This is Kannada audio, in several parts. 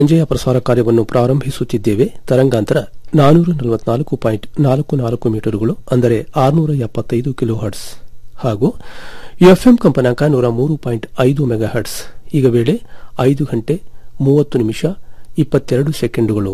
ಸಂಜೆಯ ಪ್ರಸಾರ ಕಾರ್ಯವನ್ನು ಪ್ರಾರಂಭಿಸುತ್ತಿದ್ದೇವೆ ತರಂಗಾಂತರ ನಾನೂರ ನಲವತ್ನಾಲ್ಕು ಪಾಯಿಂಟ್ ನಾಲ್ಕು ನಾಲ್ಕು ಮೀಟರ್ಗಳು ಅಂದರೆ ಆರುನೂರ ಎಪ್ಪತ್ತೈದು ಕಿಲೋ ಹರ್ಟ್ಸ್ ಹಾಗೂ ಎಫ್ಎಂ ಕಂಪನಾಂಕ ನೂರ ಮೂರು ಪಾಯಿಂಟ್ ಐದು ಮೆಗಾ ಹರ್ಟ್ಸ್ ಈಗ ವೇಳೆ ಐದು ಗಂಟೆ ಮೂವತ್ತು ನಿಮಿಷ ಇಪ್ಪತ್ತೆರಡು ಸೆಕೆಂಡುಗಳು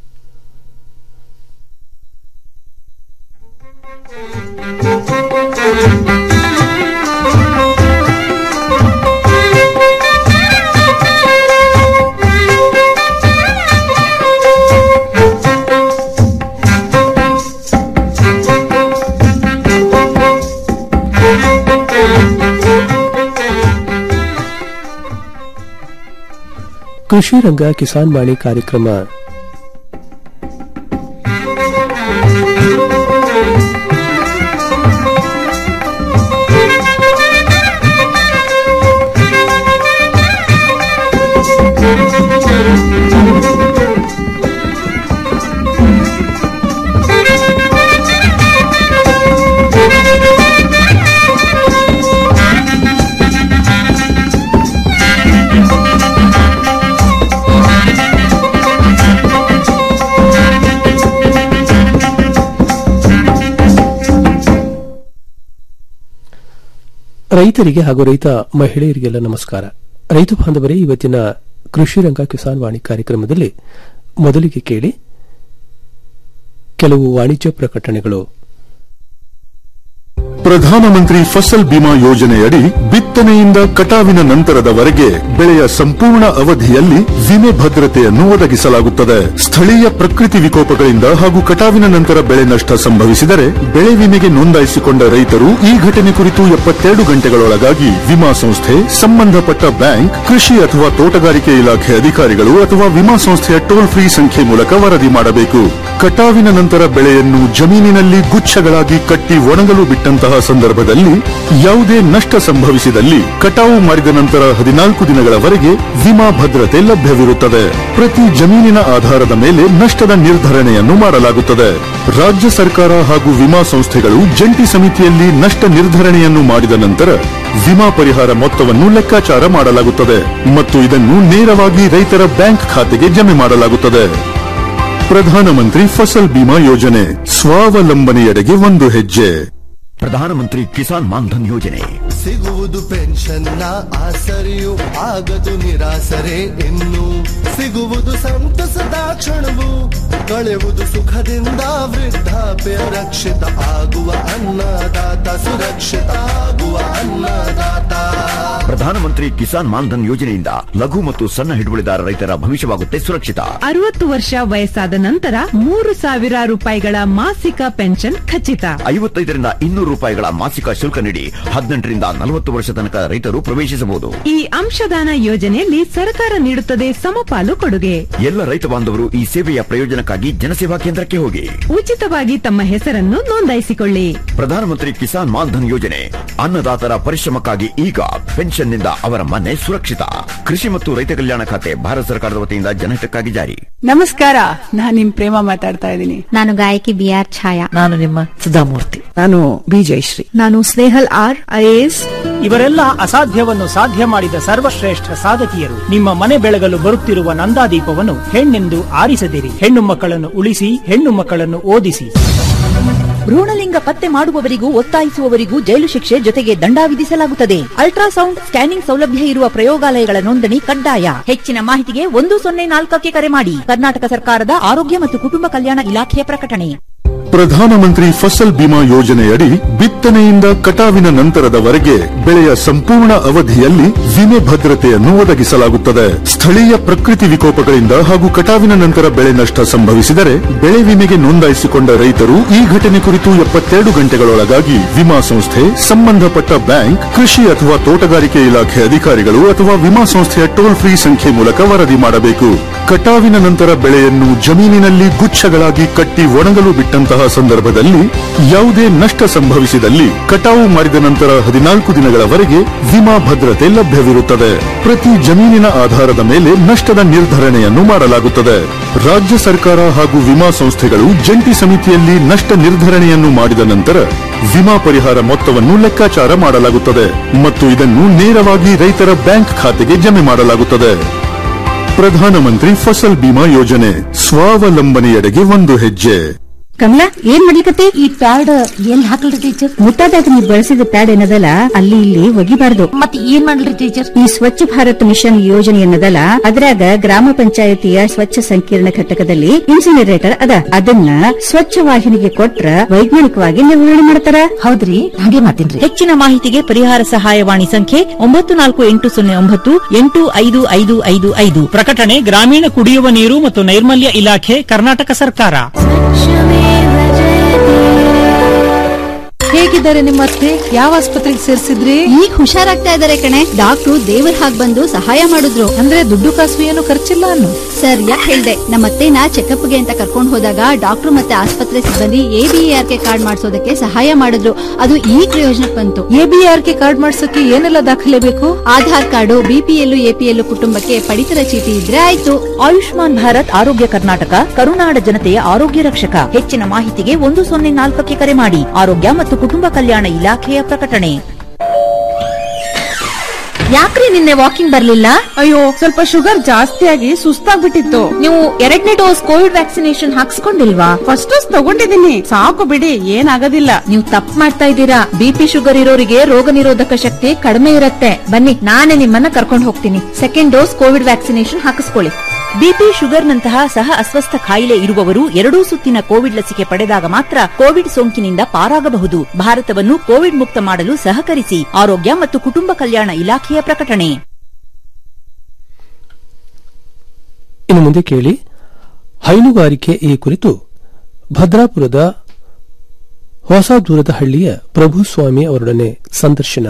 ಕೃಷಿ ರಂಗ ಕಿಸಾನ್ ವಾಣಿ ಕಾರ್ಯಕ್ರಮ ರೈತರಿಗೆ ಹಾಗೂ ರೈತ ಮಹಿಳೆಯರಿಗೆಲ್ಲ ನಮಸ್ಕಾರ ರೈತ ಬಾಂಧವರೇ ಇವತ್ತಿನ ಕೃಷಿ ರಂಗ ಕಿಸಾನ್ ವಾಣಿ ಕಾರ್ಯಕ್ರಮದಲ್ಲಿ ಮೊದಲಿಗೆ ಕೇಳಿ ಕೆಲವು ವಾಣಿಜ್ಯ ಪ್ರಕಟಣೆಗಳು ಪ್ರಧಾನಮಂತ್ರಿ ಫಸಲ್ ಬಿಮಾ ಯೋಜನೆಯಡಿ ಬಿತ್ತನೆಯಿಂದ ಕಟಾವಿನ ನಂತರದವರೆಗೆ ಬೆಳೆಯ ಸಂಪೂರ್ಣ ಅವಧಿಯಲ್ಲಿ ವಿಮೆ ಭದ್ರತೆಯನ್ನು ಒದಗಿಸಲಾಗುತ್ತದೆ ಸ್ಥಳೀಯ ಪ್ರಕೃತಿ ವಿಕೋಪಗಳಿಂದ ಹಾಗೂ ಕಟಾವಿನ ನಂತರ ಬೆಳೆ ನಷ್ಟ ಸಂಭವಿಸಿದರೆ ಬೆಳೆ ವಿಮೆಗೆ ನೋಂದಾಯಿಸಿಕೊಂಡ ರೈತರು ಈ ಘಟನೆ ಕುರಿತು ಎಪ್ಪತ್ತೆರಡು ಗಂಟೆಗಳೊಳಗಾಗಿ ವಿಮಾ ಸಂಸ್ಥೆ ಸಂಬಂಧಪಟ್ಟ ಬ್ಯಾಂಕ್ ಕೃಷಿ ಅಥವಾ ತೋಟಗಾರಿಕೆ ಇಲಾಖೆ ಅಧಿಕಾರಿಗಳು ಅಥವಾ ವಿಮಾ ಸಂಸ್ಥೆಯ ಟೋಲ್ ಫ್ರೀ ಸಂಖ್ಯೆ ಮೂಲಕ ವರದಿ ಮಾಡಬೇಕು ಕಟಾವಿನ ನಂತರ ಬೆಳೆಯನ್ನು ಜಮೀನಿನಲ್ಲಿ ಗುಚ್ಛಗಳಾಗಿ ಕಟ್ಟಿ ಒಣಗಲು ಬಿಟ್ಟಂತಹ ಸಂದರ್ಭದಲ್ಲಿ ಯಾವುದೇ ನಷ್ಟ ಸಂಭವಿಸಿದಲ್ಲಿ ಕಟಾವು ಮಾಡಿದ ನಂತರ ಹದಿನಾಲ್ಕು ದಿನಗಳವರೆಗೆ ವಿಮಾ ಭದ್ರತೆ ಲಭ್ಯವಿರುತ್ತದೆ ಪ್ರತಿ ಜಮೀನಿನ ಆಧಾರದ ಮೇಲೆ ನಷ್ಟದ ನಿರ್ಧರಣೆಯನ್ನು ಮಾಡಲಾಗುತ್ತದೆ ರಾಜ್ಯ ಸರ್ಕಾರ ಹಾಗೂ ವಿಮಾ ಸಂಸ್ಥೆಗಳು ಜಂಟಿ ಸಮಿತಿಯಲ್ಲಿ ನಷ್ಟ ನಿರ್ಧರಣೆಯನ್ನು ಮಾಡಿದ ನಂತರ ವಿಮಾ ಪರಿಹಾರ ಮೊತ್ತವನ್ನು ಲೆಕ್ಕಾಚಾರ ಮಾಡಲಾಗುತ್ತದೆ ಮತ್ತು ಇದನ್ನು ನೇರವಾಗಿ ರೈತರ ಬ್ಯಾಂಕ್ ಖಾತೆಗೆ ಜಮೆ ಮಾಡಲಾಗುತ್ತದೆ ಪ್ರಧಾನಮಂತ್ರಿ ಫಸಲ್ ಬಿಮಾ ಯೋಜನೆ ಸ್ವಾವಲಂಬನೆಯೆಡೆಗೆ ಒಂದು ಹೆಜ್ಜೆ ಪ್ರಧಾನಮಂತ್ರಿ ಕಿಸಾನ್ ಮಾನ್ಧನ್ ಯೋಜನೆ ಸಿಗುವುದು ಪೆನ್ಷನ್ನ ಆಸರೆಯು ಆಗದು ನಿರಾಸರೆ ಇನ್ನು ಸಿಗುವುದು ಸಂತಸದ ಕ್ಷಣವು ಕಳೆವುದು ಸುಖದಿಂದ ವೃದ್ಧಾಪ್ಯ ರಕ್ಷಿತ ಆಗುವ ಅನ್ನದಾತ ಸುರಕ್ಷಿತ ಆಗುವ ಅನ್ನದಾತ ಪ್ರಧಾನಮಂತ್ರಿ ಕಿಸಾನ್ ಮಾನ್ಧನ್ ಯೋಜನೆಯಿಂದ ಲಘು ಮತ್ತು ಸಣ್ಣ ಹಿಡುವಳಿದಾರ ರೈತರ ಭವಿಷ್ಯವಾಗುತ್ತೆ ಸುರಕ್ಷಿತ ಅರವತ್ತು ವರ್ಷ ವಯಸ್ಸಾದ ನಂತರ ಮೂರು ಸಾವಿರ ರೂಪಾಯಿಗಳ ಮಾಸಿಕ ಪೆನ್ಷನ್ ಖಚಿತ ಐವತ್ತೈದರಿಂದ ಇನ್ನೂರು ರೂಪಾಯಿಗಳ ಮಾಸಿಕ ಶುಲ್ಕ ನೀಡಿ ಹದಿನೆಂಟರಿಂದ ನಲವತ್ತು ವರ್ಷ ತನಕ ರೈತರು ಪ್ರವೇಶಿಸಬಹುದು ಈ ಅಂಶದಾನ ಯೋಜನೆಯಲ್ಲಿ ಸರ್ಕಾರ ನೀಡುತ್ತದೆ ಸಮಪಾಲು ಕೊಡುಗೆ ಎಲ್ಲ ರೈತ ಬಾಂಧವರು ಈ ಸೇವೆಯ ಪ್ರಯೋಜನಕ್ಕಾಗಿ ಜನಸೇವಾ ಕೇಂದ್ರಕ್ಕೆ ಹೋಗಿ ಉಚಿತವಾಗಿ ತಮ್ಮ ಹೆಸರನ್ನು ನೋಂದಾಯಿಸಿಕೊಳ್ಳಿ ಪ್ರಧಾನಮಂತ್ರಿ ಕಿಸಾನ್ ಮಾನ್ಧನ್ ಯೋಜನೆ ಅನ್ನದಾತರ ಪರಿಶ್ರಮಕ್ಕಾಗಿ ಈಗ ಪೆನ್ಷನ್ನಿಂದ ಅವರ ಮನೆ ಸುರಕ್ಷಿತ ಕೃಷಿ ಮತ್ತು ರೈತ ಕಲ್ಯಾಣ ಖಾತೆ ಭಾರತ ಸರ್ಕಾರದ ವತಿಯಿಂದ ಜನಹಿತಕ್ಕಾಗಿ ಜಾರಿ ನಮಸ್ಕಾರ ನಾನ್ ನಿಮ್ ಪ್ರೇಮ ಮಾತಾಡ್ತಾ ಇದ್ದೀನಿ ನಾನು ಗಾಯಕಿ ಬಿ ಆರ್ ಛಾಯಾ ನಾನು ನಿಮ್ಮ ಸುಧಾಮೂರ್ತಿ ನಾನು ಬಿ ಜಯಶ್ರೀ ನಾನು ಸ್ನೇಹಲ್ ಆರ್ ಐಎಎಸ್ ಇವರೆಲ್ಲ ಅಸಾಧ್ಯವನ್ನು ಸಾಧ್ಯ ಮಾಡಿದ ಸರ್ವಶ್ರೇಷ್ಠ ಸಾಧಕಿಯರು ನಿಮ್ಮ ಮನೆ ಬೆಳಗಲು ಬರುತ್ತಿರುವ ನಂದಾದೀಪವನ್ನು ಹೆಣ್ಣೆಂದು ಆರಿಸದಿರಿ ಹೆಣ್ಣು ಮಕ್ಕಳನ್ನು ಉಳಿಸಿ ಹೆಣ್ಣು ಮಕ್ಕಳನ್ನು ಓದಿಸಿ ಭ್ರೂಣಲಿಂಗ ಪತ್ತೆ ಮಾಡುವವರಿಗೂ ಒತ್ತಾಯಿಸುವವರಿಗೂ ಜೈಲು ಶಿಕ್ಷೆ ಜೊತೆಗೆ ದಂಡ ವಿಧಿಸಲಾಗುತ್ತದೆ ಅಲ್ಟ್ರಾಸೌಂಡ್ ಸ್ಕ್ಯಾನಿಂಗ್ ಸೌಲಭ್ಯ ಇರುವ ಪ್ರಯೋಗಾಲಯಗಳ ನೋಂದಣಿ ಕಡ್ಡಾಯ ಹೆಚ್ಚಿನ ಮಾಹಿತಿಗೆ ಒಂದು ಸೊನ್ನೆ ನಾಲ್ಕಕ್ಕೆ ಕರೆ ಮಾಡಿ ಕರ್ನಾಟಕ ಸರ್ಕಾರದ ಆರೋಗ್ಯ ಮತ್ತು ಕುಟುಂಬ ಕಲ್ಯಾಣ ಇಲಾಖೆಯ ಪ್ರಕಟಣೆ ಪ್ರಧಾನಮಂತ್ರಿ ಫಸಲ್ ಬಿಮಾ ಯೋಜನೆಯಡಿ ಬಿತ್ತನೆಯಿಂದ ಕಟಾವಿನ ನಂತರದವರೆಗೆ ಬೆಳೆಯ ಸಂಪೂರ್ಣ ಅವಧಿಯಲ್ಲಿ ವಿಮೆ ಭದ್ರತೆಯನ್ನು ಒದಗಿಸಲಾಗುತ್ತದೆ ಸ್ಥಳೀಯ ಪ್ರಕೃತಿ ವಿಕೋಪಗಳಿಂದ ಹಾಗೂ ಕಟಾವಿನ ನಂತರ ಬೆಳೆ ನಷ್ಟ ಸಂಭವಿಸಿದರೆ ಬೆಳೆ ವಿಮೆಗೆ ನೋಂದಾಯಿಸಿಕೊಂಡ ರೈತರು ಈ ಘಟನೆ ಕುರಿತು ಎಪ್ಪತ್ತೆರಡು ಗಂಟೆಗಳೊಳಗಾಗಿ ವಿಮಾ ಸಂಸ್ಥೆ ಸಂಬಂಧಪಟ್ಟ ಬ್ಯಾಂಕ್ ಕೃಷಿ ಅಥವಾ ತೋಟಗಾರಿಕೆ ಇಲಾಖೆ ಅಧಿಕಾರಿಗಳು ಅಥವಾ ವಿಮಾ ಸಂಸ್ಥೆಯ ಟೋಲ್ ಫ್ರೀ ಸಂಖ್ಯೆ ಮೂಲಕ ವರದಿ ಮಾಡಬೇಕು ಕಟಾವಿನ ನಂತರ ಬೆಳೆಯನ್ನು ಜಮೀನಿನಲ್ಲಿ ಗುಚ್ಛಗಳಾಗಿ ಕಟ್ಟಿ ಒಣಗಲು ಬಿಟ್ಟಂತಹ ಸಂದರ್ಭದಲ್ಲಿ ಯಾವುದೇ ನಷ್ಟ ಸಂಭವಿಸಿದಲ್ಲಿ ಕಟಾವು ಮಾಡಿದ ನಂತರ ಹದಿನಾಲ್ಕು ದಿನಗಳವರೆಗೆ ವಿಮಾ ಭದ್ರತೆ ಲಭ್ಯವಿರುತ್ತದೆ ಪ್ರತಿ ಜಮೀನಿನ ಆಧಾರದ ಮೇಲೆ ನಷ್ಟದ ನಿರ್ಧರಣೆಯನ್ನು ಮಾಡಲಾಗುತ್ತದೆ ರಾಜ್ಯ ಸರ್ಕಾರ ಹಾಗೂ ವಿಮಾ ಸಂಸ್ಥೆಗಳು ಜಂಟಿ ಸಮಿತಿಯಲ್ಲಿ ನಷ್ಟ ನಿರ್ಧರಣೆಯನ್ನು ಮಾಡಿದ ನಂತರ ವಿಮಾ ಪರಿಹಾರ ಮೊತ್ತವನ್ನು ಲೆಕ್ಕಾಚಾರ ಮಾಡಲಾಗುತ್ತದೆ ಮತ್ತು ಇದನ್ನು ನೇರವಾಗಿ ರೈತರ ಬ್ಯಾಂಕ್ ಖಾತೆಗೆ ಜಮೆ ಮಾಡಲಾಗುತ್ತದೆ ಪ್ರಧಾನಮಂತ್ರಿ ಫಸಲ್ ಬಿಮಾ ಯೋಜನೆ ಸ್ವಾವಲಂಬನೆಯೆಡೆಗೆ ಒಂದು ಹೆಜ್ಜೆ ಕಮಲಾ ಏನ್ ಮಾಡ್ಲಿಕತ್ತಿ ಈ ಪ್ಯಾಡ್ ಎಲ್ಲಿ ಹಾಕಲ್ರಿ ಟೀಚರ್ ಮುಟ್ಟಾದಾಗ ನೀವು ಬಳಸಿದ ಪ್ಯಾಡ್ ಏನದಲ್ಲ ಅಲ್ಲಿ ಇಲ್ಲಿ ಒಗಿಬಾರ್ದು ಮತ್ತೆ ಏನ್ ಮಾಡ್ಲಿ ಟೀಚರ್ ಈ ಸ್ವಚ್ಛ ಭಾರತ್ ಮಿಷನ್ ಯೋಜನೆ ಏನದಲ್ಲ ಅದ್ರಾಗ ಗ್ರಾಮ ಪಂಚಾಯತಿಯ ಸ್ವಚ್ಛ ಸಂಕೀರ್ಣ ಘಟಕದಲ್ಲಿ ಇನ್ಸಿನರೇಟರ್ ಅದ ಅದನ್ನ ಸ್ವಚ್ಛ ವಾಹಿನಿಗೆ ಕೊಟ್ರ ವೈಜ್ಞಾನಿಕವಾಗಿ ನಿರ್ವಹಣೆ ಮಾಡ್ತಾರ ಹೌದ್ರಿ ಹಾಗೆ ಮಾಡ್ತೀನಿ ಹೆಚ್ಚಿನ ಮಾಹಿತಿಗೆ ಪರಿಹಾರ ಸಹಾಯವಾಣಿ ಸಂಖ್ಯೆ ಒಂಬತ್ತು ನಾಲ್ಕು ಎಂಟು ಸೊನ್ನೆ ಒಂಬತ್ತು ಎಂಟು ಐದು ಐದು ಐದು ಐದು ಪ್ರಕಟಣೆ ಗ್ರಾಮೀಣ ಕುಡಿಯುವ ನೀರು ಮತ್ತು ನೈರ್ಮಲ್ಯ ಇಲಾಖೆ ಕರ್ನಾಟಕ ಸರ್ಕಾರ ಹೇಗಿದ್ದಾರೆ ನಿಮ್ಮ ಅತ್ತೆ ಯಾವ ಆಸ್ಪತ್ರೆಗೆ ಸೇರಿಸಿದ್ರಿ ಈಗ ಹುಷಾರಾಗ್ತಾ ಇದಾರೆ ಕಣೆ ಡಾಕ್ಟ್ರು ದೇವರ ಹಾಗ್ ಬಂದು ಸಹಾಯ ಮಾಡಿದ್ರು ಅಂದ್ರೆ ದುಡ್ಡು ಕಾಸು ಏನು ಖರ್ಚಿಲ್ಲ ಅನ್ನು ಸರ್ ಯಾಕೆ ಹೇಳ್ದೆ ನಮ್ಮ ಅತ್ತೆನ ಚೆಕಪ್ಗೆ ಅಂತ ಕರ್ಕೊಂಡು ಹೋದಾಗ ಡಾಕ್ಟ್ರು ಮತ್ತೆ ಆಸ್ಪತ್ರೆ ಸಿಬ್ಬಂದಿ ಎಬಿಆರ್ ಕೆ ಕಾರ್ಡ್ ಮಾಡಿಸೋದಕ್ಕೆ ಸಹಾಯ ಮಾಡಿದ್ರು ಅದು ಈ ಪ್ರಯೋಜನಕ್ಕೆ ಬಂತು ಎಬಿಆರ್ ಕೆ ಕಾರ್ಡ್ ಮಾಡ್ಸಕ್ಕೆ ಏನೆಲ್ಲ ದಾಖಲೆ ಬೇಕು ಆಧಾರ್ ಕಾರ್ಡು ಬಿಪಿಎಲ್ ಎಪಿಎಲ್ ಕುಟುಂಬಕ್ಕೆ ಪಡಿತರ ಚೀಟಿ ಇದ್ರೆ ಆಯ್ತು ಆಯುಷ್ಮಾನ್ ಭಾರತ್ ಆರೋಗ್ಯ ಕರ್ನಾಟಕ ಕರುನಾಡ ಜನತೆಯ ಆರೋಗ್ಯ ರಕ್ಷಕ ಹೆಚ್ಚಿನ ಮಾಹಿತಿಗೆ ಒಂದು ಸೊನ್ನೆ ನಾಲ್ಕಕ್ಕೆ ಕರೆ ಮಾಡಿ ಆರೋಗ್ಯ ಮತ್ತು ಕುಟುಂಬ ಕಲ್ಯಾಣ ಇಲಾಖೆಯ ಪ್ರಕಟಣೆ ಯಾಕ್ರಿ ನಿನ್ನೆ ವಾಕಿಂಗ್ ಬರ್ಲಿಲ್ಲ ಅಯ್ಯೋ ಸ್ವಲ್ಪ ಶುಗರ್ ಜಾಸ್ತಿ ಆಗಿ ಸುಸ್ತಾಗ್ಬಿಟ್ಟಿತ್ತು ನೀವು ಎರಡನೇ ಡೋಸ್ ಕೋವಿಡ್ ವ್ಯಾಕ್ಸಿನೇಷನ್ ಹಾಕ್ಸ್ಕೊಂಡಿಲ್ವಾ ಫಸ್ಟ್ ಡೋಸ್ ತಗೊಂಡಿದ್ದೀನಿ ಸಾಕು ಬಿಡಿ ಏನಾಗೋದಿಲ್ಲ ನೀವು ತಪ್ಪು ಮಾಡ್ತಾ ಇದ್ದೀರಾ ಬಿಪಿ ಶುಗರ್ ಇರೋರಿಗೆ ರೋಗ ನಿರೋಧಕ ಶಕ್ತಿ ಕಡಿಮೆ ಇರುತ್ತೆ ಬನ್ನಿ ನಾನೇ ನಿಮ್ಮನ್ನ ಕರ್ಕೊಂಡು ಹೋಗ್ತೀನಿ ಸೆಕೆಂಡ್ ಡೋಸ್ ಕೋವಿಡ್ ವ್ಯಾಕ್ಸಿನೇಷನ್ ಹಾಕಿಸ್ಕೊಳ್ಳಿ ಬಿಪಿ ಶುಗರ್ನಂತಹ ಸಹ ಅಸ್ವಸ್ಥ ಕಾಯಿಲೆ ಇರುವವರು ಎರಡೂ ಸುತ್ತಿನ ಕೋವಿಡ್ ಲಸಿಕೆ ಪಡೆದಾಗ ಮಾತ್ರ ಕೋವಿಡ್ ಸೋಂಕಿನಿಂದ ಪಾರಾಗಬಹುದು ಭಾರತವನ್ನು ಕೋವಿಡ್ ಮುಕ್ತ ಮಾಡಲು ಸಹಕರಿಸಿ ಆರೋಗ್ಯ ಮತ್ತು ಕುಟುಂಬ ಕಲ್ಯಾಣ ಇಲಾಖೆಯ ಪ್ರಕಟಣೆ ಇನ್ನು ಮುಂದೆ ಕೇಳಿ ಹೈನುಗಾರಿಕೆ ಈ ಕುರಿತು ಭದ್ರಾಪುರದ ಹೊಸ ದೂರದ ಹಳ್ಳಿಯ ಪ್ರಭುಸ್ವಾಮಿ ಅವರೊಡನೆ ಸಂದರ್ಶನ